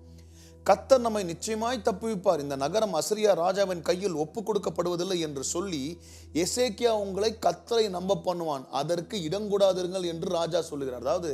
கத்தர் நம்மை நிச்சயமாய் தப்புவிப்பார் இந்த நகரம் அசிரியா ராஜாவின் கையில் ஒப்பு கொடுக்கப்படுவதில்லை என்று சொல்லி எசேக்கியா உங்களை கத்தரை நம்ப பண்ணுவான் அதற்கு இடங்கூடாதிருங்கள் என்று ராஜா சொல்லுகிறார் அதாவது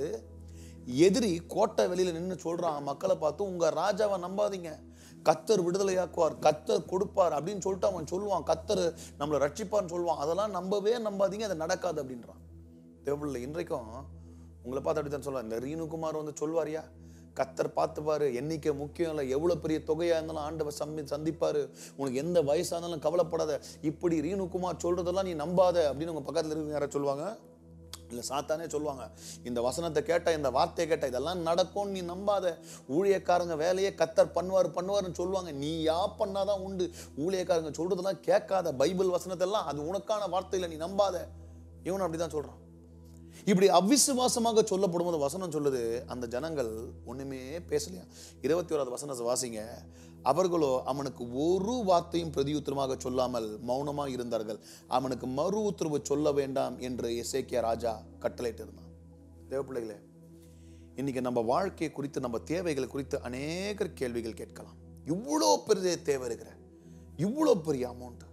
எதிரி கோட்டை வெளியில நின்று சொல்றான் மக்களை பார்த்து உங்க ராஜாவை நம்பாதீங்க கத்தர் விடுதலையாக்குவார் கத்தர் கொடுப்பார் அப்படின்னு சொல்லிட்டு அவன் சொல்லுவான் கத்தர் நம்மளை ரட்சிப்பார்னு சொல்லுவான் அதெல்லாம் நம்பவே நம்பாதீங்க அது நடக்காது அப்படின்றான் தேவையில்லை இன்றைக்கும் உங்களை பார்த்து அப்படித்தான் சொல்லுவார் இந்த ரீனுகுமார் வந்து சொல்வாரியா கத்தர் பார்த்துப்பாரு எண்ணிக்கை முக்கியம் இல்லை எவ்வளோ பெரிய தொகையாக இருந்தாலும் ஆண்டவர் சம்மி சந்திப்பாரு உனக்கு எந்த வயசாக இருந்தாலும் கவலைப்படாத இப்படி ரீனுகுமார் சொல்றதெல்லாம் நீ நம்பாத அப்படின்னு உங்க பக்கத்தில் இருக்கிற யாரை சொல்லுவாங்க இல்லை சாத்தானே சொல்லுவாங்க இந்த வசனத்தை கேட்ட இந்த வார்த்தையை கேட்ட இதெல்லாம் நடக்கும்னு நீ நம்பாத ஊழியக்காரங்க வேலையே கத்தர் பண்ணுவார் பண்ணுவார்னு சொல்லுவாங்க நீ யா பண்ணாதான் உண்டு ஊழியக்காரங்க சொல்றதெல்லாம் கேட்காத பைபிள் வசனத்தெல்லாம் அது உனக்கான வார்த்தையில நீ நம்பாத இவன் அப்படிதான் சொல்றான் இப்படி அவிசுவாசமாக சொல்லப்படும் போது வசனம் சொல்லுது அந்த ஜனங்கள் ஒண்ணுமே பேசலையா இருபத்தி ஓராவது வசனத்தை வாசிங்க அவர்களோ அவனுக்கு ஒரு வார்த்தையும் பிரதியுத்தரமாக சொல்லாமல் மௌனமாக இருந்தார்கள் அவனுக்கு மறு உத்தரவு சொல்ல வேண்டாம் என்று எசேக்கியா ராஜா கட்டளையிட்டு இருந்தான் தேவ பிள்ளைகளே இன்னைக்கு நம்ம வாழ்க்கையை குறித்து நம்ம தேவைகள் குறித்து அநேகர் கேள்விகள் கேட்கலாம் இவ்வளோ பெரிய தேவை இருக்கிற இவ்வளோ பெரிய அமௌண்ட்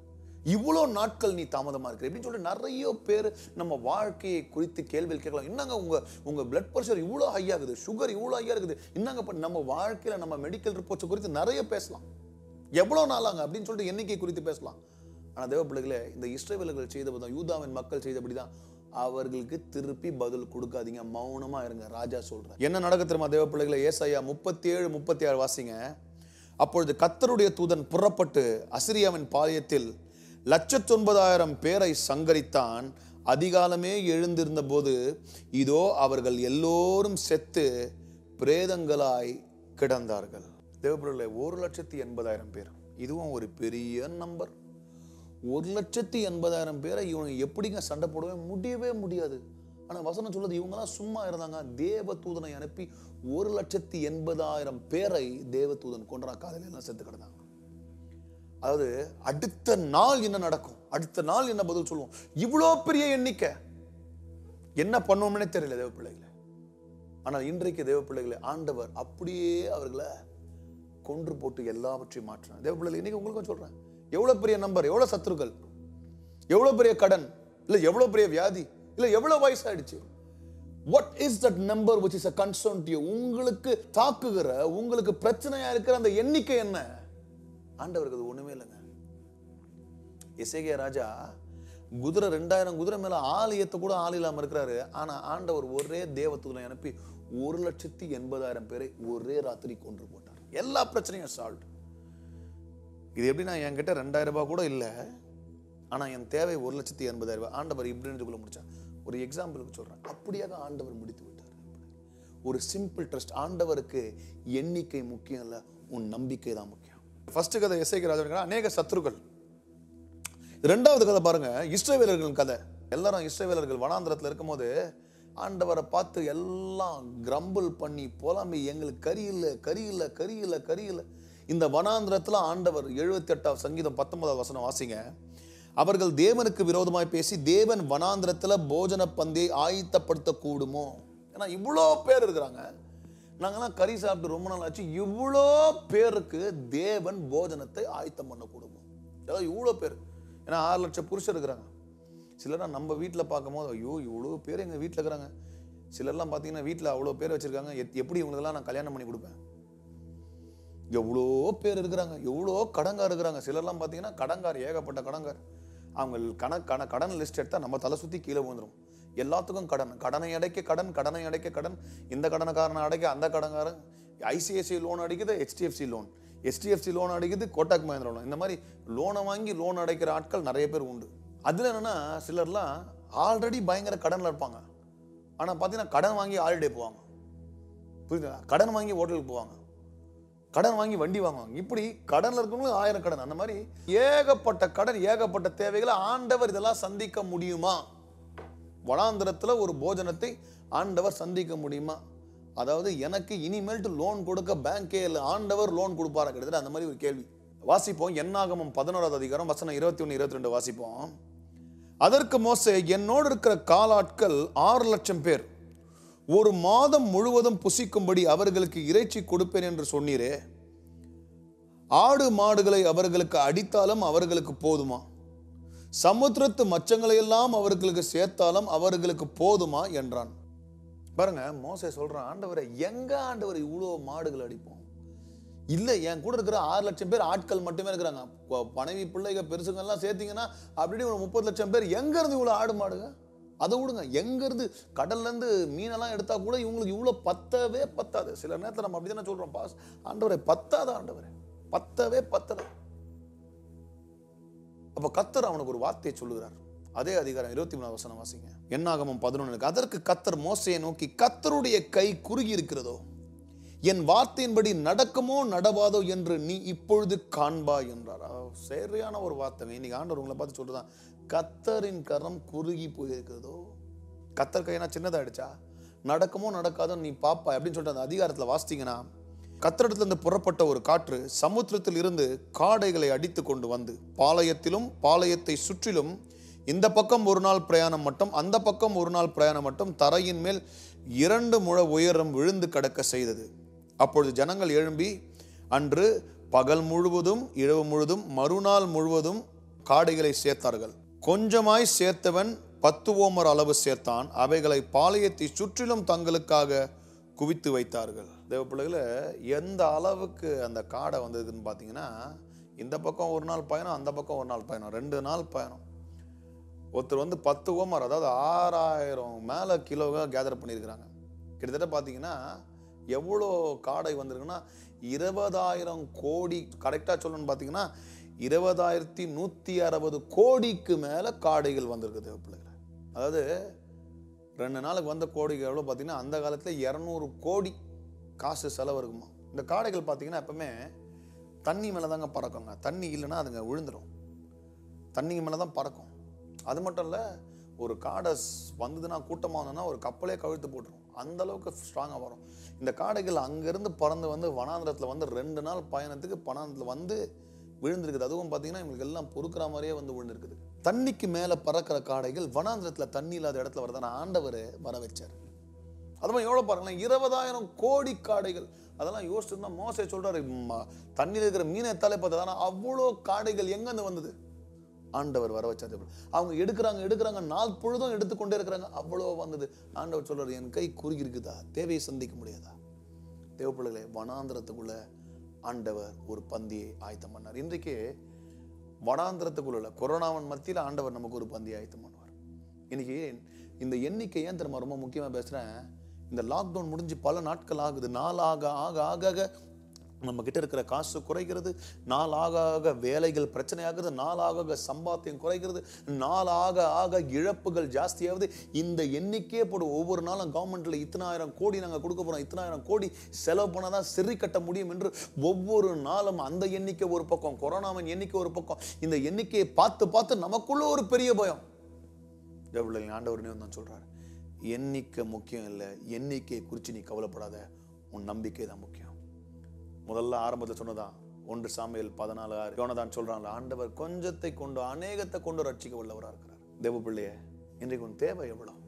இவ்வளோ நாட்கள் நீ தாமதமா இருக்கிற இப்படின்னு சொல்லி நிறைய பேர் நம்ம வாழ்க்கையை குறித்து கேள்விகள் கேட்கலாம் என்னங்க உங்க உங்க பிளட் ப்ரெஷர் இவ்வளோ ஹை ஆகுது சுகர் இவ்வளோ ஹையா இருக்குது என்னங்க பண்ண நம்ம வாழ்க்கையில நம்ம மெடிக்கல் ரிப்போர்ட்ஸ் குறித்து நிறைய பேசலாம் எவ்வளோ நாளாங்க அப்படின்னு சொல்லிட்டு எண்ணிக்கை குறித்து பேசலாம் ஆனா தேவ பிள்ளைகளே இந்த இஸ்ரவேலர்கள் செய்தபதான் யூதாவின் மக்கள் செய்தபடிதான் அவர்களுக்கு திருப்பி பதில் கொடுக்காதீங்க மௌனமா இருங்க ராஜா சொல்றேன் என்ன நடக்க தெரியுமா தேவ பிள்ளைகளே ஏசாயா முப்பத்தி ஏழு முப்பத்தி ஆறு வாசிங்க அப்பொழுது கத்தருடைய தூதன் புறப்பட்டு அசிரியாவின் பாளையத்தில் லட்சத்தொன்பதாயிரம் பேரை சங்கரித்தான் அதிகாலமே எழுந்திருந்த போது இதோ அவர்கள் எல்லோரும் செத்து பிரேதங்களாய் கிடந்தார்கள் தேவப்பிள்ளை ஒரு லட்சத்தி எண்பதாயிரம் பேர் இதுவும் ஒரு பெரிய நம்பர் ஒரு லட்சத்தி எண்பதாயிரம் பேரை இவங்க எப்படிங்க சண்டை போடவே முடியவே முடியாது ஆனா வசனம் சொல்லுது இவங்கெல்லாம் சும்மா இருந்தாங்க தேவதூதனை அனுப்பி ஒரு லட்சத்தி எண்பதாயிரம் பேரை தேவதூதன் கொன்றான் காலையில எல்லாம் செத்து கிடந்தாங்க அதாவது அடுத்த நாள் என்ன நடக்கும் அடுத்த நாள் என்ன பதில் சொல்லுவோம் இவ்வளோ பெரிய எண்ணிக்கை என்ன பண்ணுவோம்னே தெரியல தேவ பிள்ளைகளை ஆனால் இன்றைக்கு தேவ பிள்ளைகளை ஆண்டவர் அப்படியே அவர்களை கொன்று போட்டு எல்லாவற்றையும் மாற்றினார் தேவ பிள்ளைகளை இன்னைக்கு உங்களுக்கும் சொல்றேன் எவ்வளவு பெரிய நம்பர் எவ்வளவு சத்துருக்கள் எவ்வளவு பெரிய கடன் இல்ல எவ்வளவு பெரிய வியாதி இல்ல எவ்வளவு வயசாயிடுச்சு what is that number which is a concern to you உங்களுக்கு தாக்குகிற உங்களுக்கு பிரச்சனையா இருக்கிற அந்த எண்ணிக்கை என்ன ஆண்டவருக்கு அது ஒண்ணுமே இல்லைங்க இசைகிய ராஜா குதிரை ரெண்டாயிரம் குதிரை மேல ஆலயத்தை கூட ஆள் இல்லாம இருக்கிறாரு ஆனா ஆண்டவர் ஒரே தேவதூதனை அனுப்பி ஒரு லட்சத்தி எண்பதாயிரம் பேரை ஒரே ராத்திரி கொன்று போட்டார் எல்லா பிரச்சனையும் சால்வ் இது எப்படின்னா என்கிட்ட ரெண்டாயிரம் ரூபாய் கூட இல்லை ஆனா என் தேவை ஒரு லட்சத்தி எண்பதாயிரம் ரூபாய் ஆண்டவர் இப்படின்றதுக்குள்ள முடிச்சார் ஒரு எக்ஸாம்பிளுக்கு சொல்றேன் அப்படியாக ஆண்டவர் முடித்து விட்டார் ஒரு சிம்பிள் ட்ரஸ்ட் ஆண்டவருக்கு எண்ணிக்கை முக்கியம் இல்ல உன் நம்பிக்கை தான் முக்கியம் ஃபர்ஸ்ட் கதை எஸ்ஐக்கு ராஜா அநேக சத்துருக்கள் ரெண்டாவது கதை பாருங்க இஸ்ரவேலர்கள் கதை எல்லாரும் இஸ்ரவேலர்கள் வனாந்திரத்துல இருக்கும்போது ஆண்டவரை பார்த்து எல்லாம் கிரம்பிள் பண்ணி புலம்பி எங்களுக்கு கறி இல்லை கறி இல்லை கறி இல்லை கறி இல்லை இந்த வனாந்திரத்துல ஆண்டவர் எழுபத்தி எட்டாவது சங்கீதம் பத்தொன்பதாவது வசனம் வாசிங்க அவர்கள் தேவனுக்கு விரோதமாய் பேசி தேவன் வனாந்திரத்துல போஜன பந்தியை ஆயத்தப்படுத்த கூடுமோ ஏன்னா இவ்வளோ பேர் இருக்கிறாங்க நாங்கெல்லாம் கறி சாப்பிட்டு ரொம்ப நாள் ஆச்சு இவ்வளோ பேருக்கு தேவன் போஜனத்தை ஆயத்தம் பண்ண கூடுமோ அதாவது இவ்வளோ பேர் ஏன்னா ஆறு லட்சம் புருஷர் இருக்கிறாங்க சிலர்லாம் நம்ம வீட்டில் பார்க்கும்போது ஐயோ இவ்வளோ பேர் எங்கள் வீட்டில் இருக்கிறாங்க சிலர்லாம் பார்த்தீங்கன்னா வீட்டில் அவ்வளோ பேர் வச்சிருக்காங்க எத்- எப்படி இவங்களுக்கெல்லாம் நான் கல்யாணம் பண்ணி கொடுப்பேன் எவ்வளோ பேர் இருக்கிறாங்க எவ்வளோ கடங்கார் இருக்கிறாங்க சிலர்லாம் பார்த்தீங்கன்னா கடங்கார் ஏகப்பட்ட கடங்கார் அவங்க கண கண கடன் லிஸ்ட் எடுத்தால் நம்ம தலை சுற்றி கீழே விழுந்துரும் எல்லாத்துக்கும் கடன் கடனை அடைக்க கடன் கடனை அடைக்க கடன் இந்த கடனைக்காரனை அடைக்க அந்த கடன்காரன் ஐசிஐசிஐ லோன் அடிக்குது ஹெச்டிஎஃப்சி லோன் ஹெச்டிஎஃப்சி லோன் அடிக்குது கோட்டாக் மஹிந்திரா லோன் இந்த மாதிரி லோனை வாங்கி லோன் அடைக்கிற ஆட்கள் நிறைய பேர் உண்டு அதில் என்னன்னா சிலர்லாம் ஆல்ரெடி பயங்கர கடனில் இருப்பாங்க ஆனால் பார்த்தீங்கன்னா கடன் வாங்கி ஹாலிடே போவாங்க புரியுதுங்களா கடன் வாங்கி ஹோட்டலுக்கு போவாங்க கடன் வாங்கி வண்டி வாங்குவாங்க இப்படி கடன்ல இருக்கவங்களும் ஆயிரம் கடன் அந்த மாதிரி ஏகப்பட்ட கடன் ஏகப்பட்ட தேவைகளை ஆண்டவர் இதெல்லாம் சந்திக்க முடியுமா வனாந்திரத்துல ஒரு போஜனத்தை ஆண்டவர் சந்திக்க முடியுமா அதாவது எனக்கு இனிமேல்ட்டு லோன் கொடுக்க பேங்கே இல்லை ஆண்டவர் லோன் கொடுப்பாரா கிட்டத்தட்ட அந்த மாதிரி ஒரு கேள்வி வாசிப்போம் என்னாகமம் பதினோராவது அதிகாரம் வசனம் இருபத்தி ஒன்று இருபத்தி ரெண்டு வாசிப்போம் அதற்கு மோசே என்னோடு இருக்கிற காலாட்கள் ஆறு லட்சம் பேர் ஒரு மாதம் முழுவதும் புசிக்கும்படி அவர்களுக்கு இறைச்சி கொடுப்பேன் என்று சொன்னீரே ஆடு மாடுகளை அவர்களுக்கு அடித்தாலும் அவர்களுக்கு போதுமா சமுத்திரத்து மச்சங்களை எல்லாம் அவர்களுக்கு சேர்த்தாலும் அவர்களுக்கு போதுமா என்றான் பாருங்க மோசே சொல்றான் ஆண்டவரை எங்க ஆண்டவர் இவ்வளோ மாடுகள் அடிப்போம் இல்ல என் கூட இருக்கிற ஆறு லட்சம் பேர் ஆட்கள் மட்டுமே இருக்கிறாங்க கொ- மனைவி பிள்ளைங்க பெருசுங்க எல்லாம் சேர்த்தீங்கன்னா அப்படி ஒரு முப்பது லட்சம் பேர் எங்க இருந்து இவ்வளவு ஆடு மாடுங்க அதை விடுங்க எங்க இருந்து கடல்ல இருந்து மீனெல்லாம் எடுத்தா கூட இவங்களுக்கு இவ்வளவு பத்தவே பத்தாது சில நேரத்துல நம்ம அப்படிதானே சொல்றோம் பாஸ் ஆண்டவரே பத்தாத ஆண்டவரே பத்தவே பத்தல அப்ப கத்தர் அவனுக்கு ஒரு வார்த்தையை சொல்லுகிறார் அதே அதிகாரம் இருபத்தி மூணாவது வசனம் வாசிங்க என்னாகமம் பதினொன்னுக்கு அதற்கு கத்தர் மோசையை நோக்கி கத்தருடைய கை குறுகி இருக்கிறதோ என் வார்த்தையின்படி நடக்குமோ நடவாதோ என்று நீ இப்பொழுது காண்பா என்றார் ஆ, சரியான ஒரு வார்த்தை இன்னைக்கு ஆண்டவர் உங்களை பார்த்து சொல்றதான் கத்தரின் கரம் குறுகி போயிருக்கிறதோ கத்தர் கையினா சின்னதாயிடுச்சா நடக்குமோ நடக்காதோ நீ பாப்பா அப்படின்னு சொல்லிட்டு அந்த அதிகாரத்துல வாசித்தீங்கன்னா கத்தரிடத்திலிருந்து புறப்பட்ட ஒரு காற்று சமுத்திரத்தில் இருந்து காடைகளை அடித்து கொண்டு வந்து பாளையத்திலும் பாளையத்தை சுற்றிலும் இந்த பக்கம் ஒரு நாள் பிரயாணம் மட்டும் அந்த பக்கம் ஒரு நாள் பிரயாணம் மட்டும் தரையின் மேல் இரண்டு முழ உயரம் விழுந்து கிடக்க செய்தது அப்பொழுது ஜனங்கள் எழும்பி அன்று பகல் முழுவதும் இரவு முழுதும் மறுநாள் முழுவதும் காடைகளை சேர்த்தார்கள் கொஞ்சமாய் சேர்த்தவன் பத்து ஓமர் அளவு சேர்த்தான் அவைகளை பாளையத்தை சுற்றிலும் தங்களுக்காக குவித்து வைத்தார்கள் தேவ பிள்ளைகள எந்த அளவுக்கு அந்த காடை வந்ததுன்னு பார்த்தீங்கன்னா இந்த பக்கம் ஒரு நாள் பயணம் அந்த பக்கம் ஒரு நாள் பயணம் ரெண்டு நாள் பயணம் ஒருத்தர் வந்து பத்து ஓமர் அதாவது ஆறாயிரம் மேலே கிலோவாக கேதர் பண்ணியிருக்கிறாங்க கிட்டத்தட்ட பார்த்தீங்கன்னா எவ்வளோ காடை வந்திருக்குன்னா இருபதாயிரம் கோடி கரெக்டாக சொல்லணும்னு பார்த்தீங்கன்னா இருபதாயிரத்தி நூற்றி அறுபது கோடிக்கு மேலே காடைகள் வந்திருக்கு தேவ பிள்ளைகளை அதாவது ரெண்டு நாளுக்கு வந்த கோடிகள் எவ்வளோ பார்த்தீங்கன்னா அந்த காலத்தில் இரநூறு கோடி காசு செலவு இருக்குமா இந்த காடைகள் பார்த்தீங்கன்னா எப்பவுமே தண்ணி மேலே தாங்க பறக்குங்க தண்ணி இல்லைன்னா அதுங்க விழுந்துடும் தண்ணி மேலே தான் பறக்கும் அது மட்டும் இல்லை ஒரு காடை ஸ்- வந்ததுன்னா கூட்டமாக வந்ததுன்னா ஒரு கப்பலே கவிழ்த்து போட்டுரும் அந்த அளவுக்கு ஸ்ட்ராங்காக வரும் இந்த காடைகள் அங்கேருந்து பறந்து வந்து வனாந்திரத்தில் வந்து ரெண்டு நாள் பயணத்துக்கு வனாந்திரத்தில் வந்து விழுந்திருக்குது அதுவும் பார்த்தீங்கன்னா இவங்களுக்கு எல்லாம் பொறுக்கிற மாதிரியே வந்து விழுந்திருக்குது தண்ணிக்கு மேலே பறக்கிற காடைகள் வனாந்திரத்தில் தண்ணி இல்லாத இடத்துல வரதான ஆண்டவர் வர வச்சார் அதுவும் எவ்வளோ பாருங்களேன் இருபதாயிரம் கோடி காடைகள் அதெல்லாம் யோசிச்சிருந்தா மோசே சொல்றாரு ம, தண்ணியில் இருக்கிற மீனை எத்தாலே பார்த்தா அவ்வளோ காடைகள் எங்கேருந்து வந்தது ஆண்டவர் வர வச்சார் அவங்க எடுக்கிறாங்க எடுக்கிறாங்க நாள் பொழுதும் எடுத்துக்கொண்டே இருக்கிறாங்க அவ்வளோ வந்தது ஆண்டவர் சொல்றாரு என் கை குறுகி இருக்குதா தேவையை சந்திக்க முடியாதா தேவப்பிள்ளைகளே வனாந்திரத்துக்குள்ள ஆண்டவர் ஒரு பந்தியை ஆயத்தம் பண்ணார் இன்றைக்கு வனாந்திரத்துக்குள்ள கொரோனாவின் மத்தியில் ஆண்டவர் நமக்கு ஒரு பந்தியை ஆயத்தம் பண்ணுவார் இன்னைக்கு இந்த எண்ணிக்கை ஏன் தெரியுமா ரொம்ப முக்கியமாக பேசுகிறேன் இந்த லாக்டவுன் முடிஞ்சு பல நாட்கள் ஆகுது நாள் ஆக ஆக ஆக ஆக நம்ம கிட்ட இருக்கிற காசு குறைகிறது நாள் ஆக ஆக வேலைகள் பிரச்சனையாகிறது நாள் ஆக ஆக சம்பாத்தியம் குறைகிறது நாள் ஆக ஆக இழப்புகள் ஜாஸ்தியாகுது இந்த எண்ணிக்கையே போடும் ஒவ்வொரு நாளும் கவர்மெண்ட்ல இத்தனாயிரம் கோடி நாங்கள் கொடுக்க போறோம் இத்தனாயிரம் கோடி செலவு பண்ணாதான் சிறு கட்ட முடியும் என்று ஒவ்வொரு நாளும் அந்த எண்ணிக்கை ஒரு பக்கம் கொரோனாவின் எண்ணிக்கை ஒரு பக்கம் இந்த எண்ணிக்கையை பார்த்து பார்த்து நமக்குள்ள ஒரு பெரிய பயம் தேவபிள்ளை ஆண்டவர் தான் சொல்றாரு எண்ணிக்கை முக்கியம் இல்லை எண்ணிக்கையை குறித்து நீ கவலைப்படாத உன் நம்பிக்கை தான் முக்கியம் முதல்ல ஆரம்பத்தில் சொன்னதான் ஒன்று சாமியல் பதினாலு ஆறு யோனதான் சொல்றாங்க ஆண்டவர் கொஞ்சத்தை கொண்டு அநேகத்தை கொண்டு ரட்சிக்க உள்ளவராக இருக்கிறார் தேவ பிள்ளையே இன்றைக்கு உன் தேவை எவ்வளவு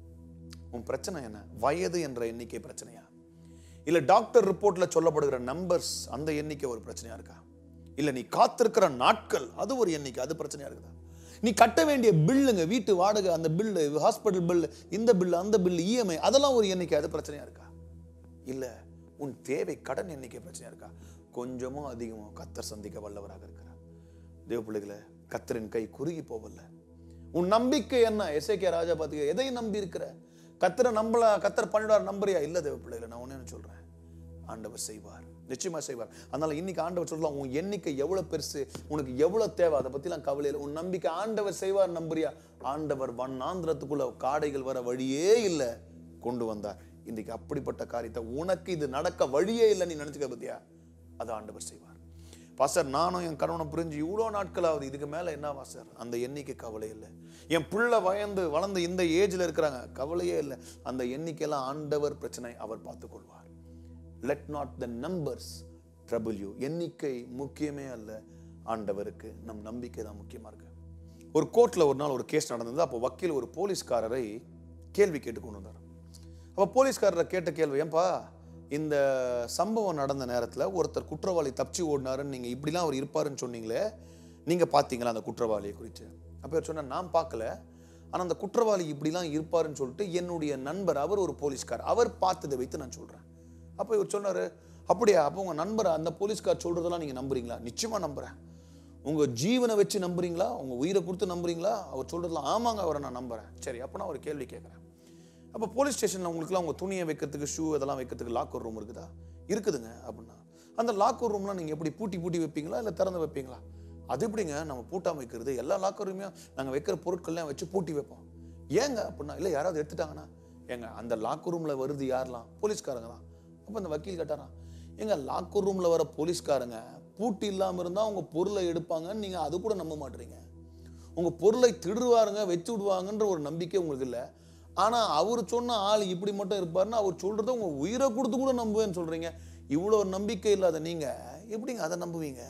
உன் பிரச்சனை என்ன வயது என்ற எண்ணிக்கை பிரச்சனையா இல்ல டாக்டர் ரிப்போர்ட்ல சொல்லப்படுகிற நம்பர்ஸ் அந்த எண்ணிக்கை ஒரு பிரச்சனையா இருக்கா இல்ல நீ காத்திருக்கிற நாட்கள் அது ஒரு எண்ணிக்கை அது பிரச்சனையா இருக்குதா நீ கட்ட வேண்டிய பில்லுங்க வீட்டு வாடகை அந்த பில்லு ஹாஸ்பிட்டல் பில்லு இந்த பில்லு அந்த பில்லு இஎம்ஐ அதெல்லாம் ஒரு எண்ணிக்கை அது பிரச்சனையா இருக்கா இல்ல உன் தேவை கடன் எண்ணிக்கை பிரச்சனையா இருக்கா கொஞ்சமோ அதிகமோ கத்தர் சந்திக்க வல்லவராக இருக்கிறார் தேவ பிள்ளைகளை கத்தரின் கை குறுகி போவல்ல உன் நம்பிக்கை என்ன எஸ்ஏகே ராஜா பாத்தீங்க எதை நம்பி இருக்கிற கத்தரை நம்பல கத்தர் பண்ணிடுவார் நம்புறியா இல்ல தேவ பிள்ளைகளை நான் ஒண்ணு சொல்றேன் ஆண்டவர் செய்வார் நிச்சயமா செய்வார் அதனால இன்னைக்கு ஆண்டவர் சொல்லலாம் உன் எண்ணிக்கை எவ்வளவு பெருசு உனக்கு எவ்வளவு தேவை அதை பத்திலாம் கவலை இல்லை உன் நம்பிக்கை ஆண்டவர் செய்வார் நம்புறியா ஆண்டவர் வண்ணாந்திரத்துக்குள்ள காடைகள் வர வழியே இல்லை கொண்டு வந்தார் இன்னைக்கு அப்படிப்பட்ட காரியத்தை உனக்கு இது நடக்க வழியே இல்லை நீ நினைச்சுக்க பத்தியா அதை ஆண்டவர் செய்வார் பாஸ்டர் நானும் என் கணவனை புரிஞ்சு இவ்வளோ நாட்கள் ஆகுது இதுக்கு மேலே என்ன பாஸ்டர் அந்த எண்ணிக்கை கவலை இல்லை என் பிள்ளை வயந்து வளர்ந்து இந்த ஏஜில் இருக்கிறாங்க கவலையே இல்லை அந்த எண்ணிக்கையெல்லாம் ஆண்டவர் பிரச்சனை அவர் பார்த்துக்கொள்வார் let not the numbers trouble you எண்ணிக்கை முக்கியமே அல்ல ஆண்டவருக்கு நம் நம்பிக்கை தான் முக்கியமா இருக்கு ஒரு கோர்ட்ல ஒரு நாள் ஒரு கேஸ் நடந்தது அப்போ வக்கீல் ஒரு போலீஸ்காரரை கேள்வி கேட்டு கொண்டு வந்தார் அப்போ போலீஸ்காரரை கேட்ட கேள்வி ஏன்பா இந்த சம்பவம் நடந்த நேரத்தில் ஒருத்தர் குற்றவாளி தப்பிச்சு ஓடினாருன்னு நீங்கள் இப்படிலாம் அவர் இருப்பாருன்னு சொன்னீங்களே நீங்கள் பார்த்தீங்களா அந்த குற்றவாளியை குறித்து அப்போ இவர் சொன்னார் நான் பார்க்கல ஆனால் அந்த குற்றவாளி இப்படிலாம் இருப்பாருன்னு சொல்லிட்டு என்னுடைய நண்பர் அவர் ஒரு போலீஸ்கார் அவர் பார்த்ததை வைத்து நான் சொல்கிறேன் அப்போ இவர் சொன்னார் அப்படியா அப்போ உங்கள் நண்பர் அந்த போலீஸ்கார் சொல்கிறதெல்லாம் நீங்கள் நம்புறீங்களா நிச்சயமாக நம்புகிறேன் உங்கள் ஜீவனை வச்சு நம்புறீங்களா உங்கள் உயிரை கொடுத்து நம்புறீங்களா அவர் சொல்கிறதுலாம் ஆமாங்க அவரை நான் நம்புகிறேன் சரி அப்போ நான் ஒரு கேள்வி கேட்குறேன் அப்போ போலீஸ் ஸ்டேஷனில் உங்களுக்குலாம் உங்கள் துணியை வைக்கிறதுக்கு ஷூ இதெல்லாம் வைக்கிறதுக்கு லாக்கர் ரூம் இருக்குதா இருக்குதுங்க அப்படின்னா அந்த லாக்கர் ரூம்லாம் நீங்கள் எப்படி பூட்டி பூட்டி வைப்பீங்களா இல்லை திறந்து வைப்பீங்களா அது எப்படிங்க நம்ம பூட்டாம வைக்கிறது எல்லா லாக்கர் ரூமையும் நாங்கள் வைக்கிற பொருட்கள்லாம் வச்சு பூட்டி வைப்போம் ஏங்க அப்படின்னா இல்லை யாராவது எடுத்துட்டாங்கன்னா ஏங்க அந்த லாக்கர் ரூமில் வருது யாரெல்லாம் போலீஸ்காரங்க தான் அப்போ அந்த வக்கீல் கேட்டாராம் ஏங்க லாக்கர் ரூமில் வர போலீஸ்காரங்க பூட்டி இல்லாமல் இருந்தால் உங்கள் பொருளை எடுப்பாங்கன்னு நீங்கள் அது கூட நம்ப மாட்டீங்க உங்க பொருளை திருடுவாருங்க வச்சு விடுவாங்கன்ற ஒரு நம்பிக்கை உங்களுக்கு இல்லை ஆனா அவர் சொன்ன ஆள் இப்படி மட்டும் இருப்பாருன்னு அவர் சொல்றத உங்க உயிரை கொடுத்து கூட நம்புவேன்னு சொல்றீங்க இவ்வளோ நம்பிக்கை இல்லாத நீங்க எப்படிங்க அதை நம்புவீங்க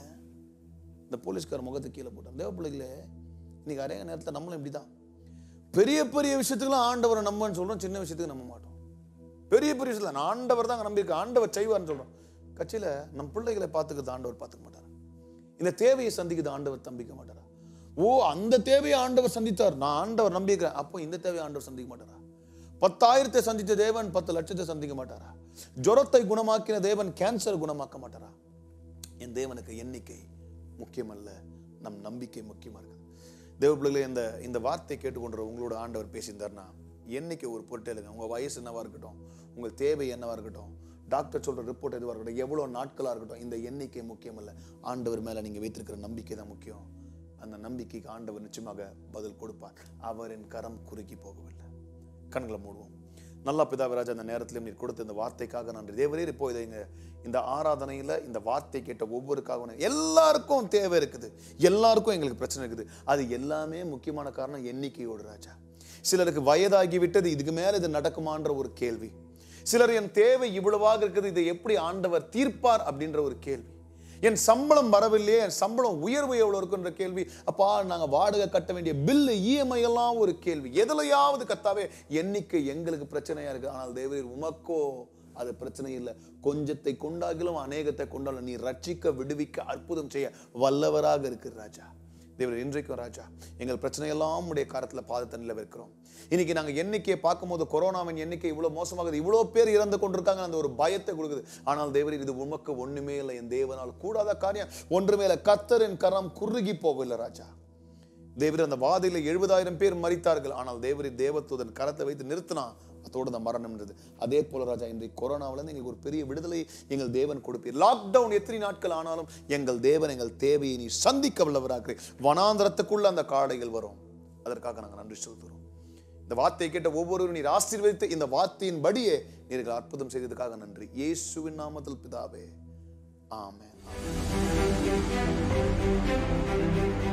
இந்த போலீஸ்கார முகத்தை கீழே போட்டான் தேவ பிள்ளைகளே இன்னைக்கு அநேக நேரத்தில் நம்மளும் இப்படிதான் பெரிய பெரிய விஷயத்துக்குலாம் ஆண்டவரை நம்புன்னு சொல்றோம் சின்ன விஷயத்துக்கு நம்ப மாட்டோம் பெரிய பெரிய விஷயத்துல நான் ஆண்டவர் தான் நம்பியிருக்கேன் ஆண்டவர் செய்வார்னு சொல்றோம் கட்சியில நம் பிள்ளைகளை பார்த்துக்கிறது ஆண்டவர் பார்த்துக்க மாட்டார் இந்த தேவையை சந்திக்கிறது ஆண்டவர் தம்பிக்க மாட்டாரா ஓ அந்த தேவையை ஆண்டவர் சந்தித்தார் நான் ஆண்டவர் நம்பியிருக்கிறேன் அப்போ இந்த தேவையை ஆண்டவர் சந்திக்க மாட்டாரா பத்தாயிரத்தை சந்தித்த தேவன் பத்து லட்சத்தை சந்திக்க மாட்டாரா ஜுரத்தை குணமாக்கின தேவன் கேன்சர் குணமாக்க மாட்டாரா என் தேவனுக்கு எண்ணிக்கை முக்கியமல்ல நம் நம்பிக்கை முக்கியமா இருக்குது தேவ பிள்ளைகளே இந்த இந்த வார்த்தை கேட்டுக்கொண்ட உங்களோட ஆண்டவர் பேசியிருந்தார்னா எண்ணிக்கை ஒரு பொருட்டே இல்லைங்க உங்க வயசு என்னவா இருக்கட்டும் உங்கள் தேவை என்னவா இருக்கட்டும் டாக்டர் சொல்ற ரிப்போர்ட் எதுவாக இருக்கட்டும் எவ்வளோ நாட்களாக இருக்கட்டும் இந்த எண்ணிக்கை முக்கியமல்ல ஆண்டவர் மேலே நீங்கள் வைத்திருக்கிற நம்பிக்கை தான் முக்கியம் அந்த நம்பிக்கைக்கு ஆண்டவர் நிச்சயமாக பதில் கொடுப்பார் அவரின் கரம் குறுக்கி போகவில்லை கண்களை மூடுவோம் நல்லா பிதாவிராஜ் அந்த நேரத்திலும் நீர் கொடுத்த இந்த வார்த்தைக்காக நன்றி தேவரீர் இப்போ இதை இங்க இந்த ஆராதனையில இந்த வார்த்தை கேட்ட ஒவ்வொருக்காகவும் எல்லாருக்கும் தேவை இருக்குது எல்லாருக்கும் எங்களுக்கு பிரச்சனை இருக்குது அது எல்லாமே முக்கியமான காரணம் எண்ணிக்கையோடு ராஜா சிலருக்கு வயதாகி விட்டது இதுக்கு மேல இது நடக்குமான்ற ஒரு கேள்வி சிலர் என் தேவை இவ்வளவாக இருக்குது இதை எப்படி ஆண்டவர் தீர்ப்பார் அப்படின்ற ஒரு கேள்வி என் சம்பளம் வரவில்லையே என் சம்பளம் உயர்வு எவ்வளவு இருக்குன்ற கேள்வி அப்பா நாங்க வாடகை கட்ட வேண்டிய பில்லு இஎம்ஐ எல்லாம் ஒரு கேள்வி எதுலையாவது கத்தாவே எண்ணிக்கை எங்களுக்கு பிரச்சனையா இருக்கு ஆனால் தேவரீர் உமக்கோ அது பிரச்சனை இல்லை கொஞ்சத்தை கொண்டாகிலும் அநேகத்தை கொண்டாலும் நீ ரட்சிக்க விடுவிக்க அற்புதம் செய்ய வல்லவராக இருக்கிற ராஜா தேவர் இன்றைக்கும் ராஜா எங்கள் பிரச்சனையெல்லாம் உடைய காரத்தில் பாதத்தண்ணில் வைக்கிறோம் இன்னைக்கு நாங்கள் எண்ணிக்கையை பார்க்கும்போது கொரோனாவின் எண்ணிக்கை இவ்வளோ மோசமாகுது இவ்வளோ பேர் இறந்து கொண்டிருக்காங்க அந்த ஒரு பயத்தை கொடுக்குது ஆனால் தேவர் இது உமக்கு ஒண்ணுமே இல்லை என் தேவனால் கூடாத காரியம் ஒன்றுமே இல்லை கத்தரின் கரம் குறுகி போகவில்லை ராஜா தேவர் அந்த வாதையில எழுபதாயிரம் பேர் மறித்தார்கள் ஆனால் தேவரி தேவத்துவதன் கரத்தை வைத்து நிறுத்தினா அதோடு அந்த மரணம்ன்றது அதே போல ராஜா இன்றைக்கு கொரோனாவிலேருந்து எங்களுக்கு ஒரு பெரிய விடுதலை எங்கள் தேவன் கொடுப்பீர் லாக்டவுன் எத்தனை நாட்கள் ஆனாலும் எங்கள் தேவன் எங்கள் தேவையை நீ சந்திக்க வல்லவராக வனாந்திரத்துக்குள்ள அந்த காடைகள் வரும் அதற்காக நாங்கள் நன்றி செலுத்துகிறோம் இந்த வார்த்தையை கேட்ட ஒவ்வொருவரும் நீர் ஆசீர்வதித்து இந்த வார்த்தையின் படியே நீர்கள் அற்புதம் செய்ததுக்காக நன்றி இயேசுவின் நாமத்தில் பிதாவே ஆமென்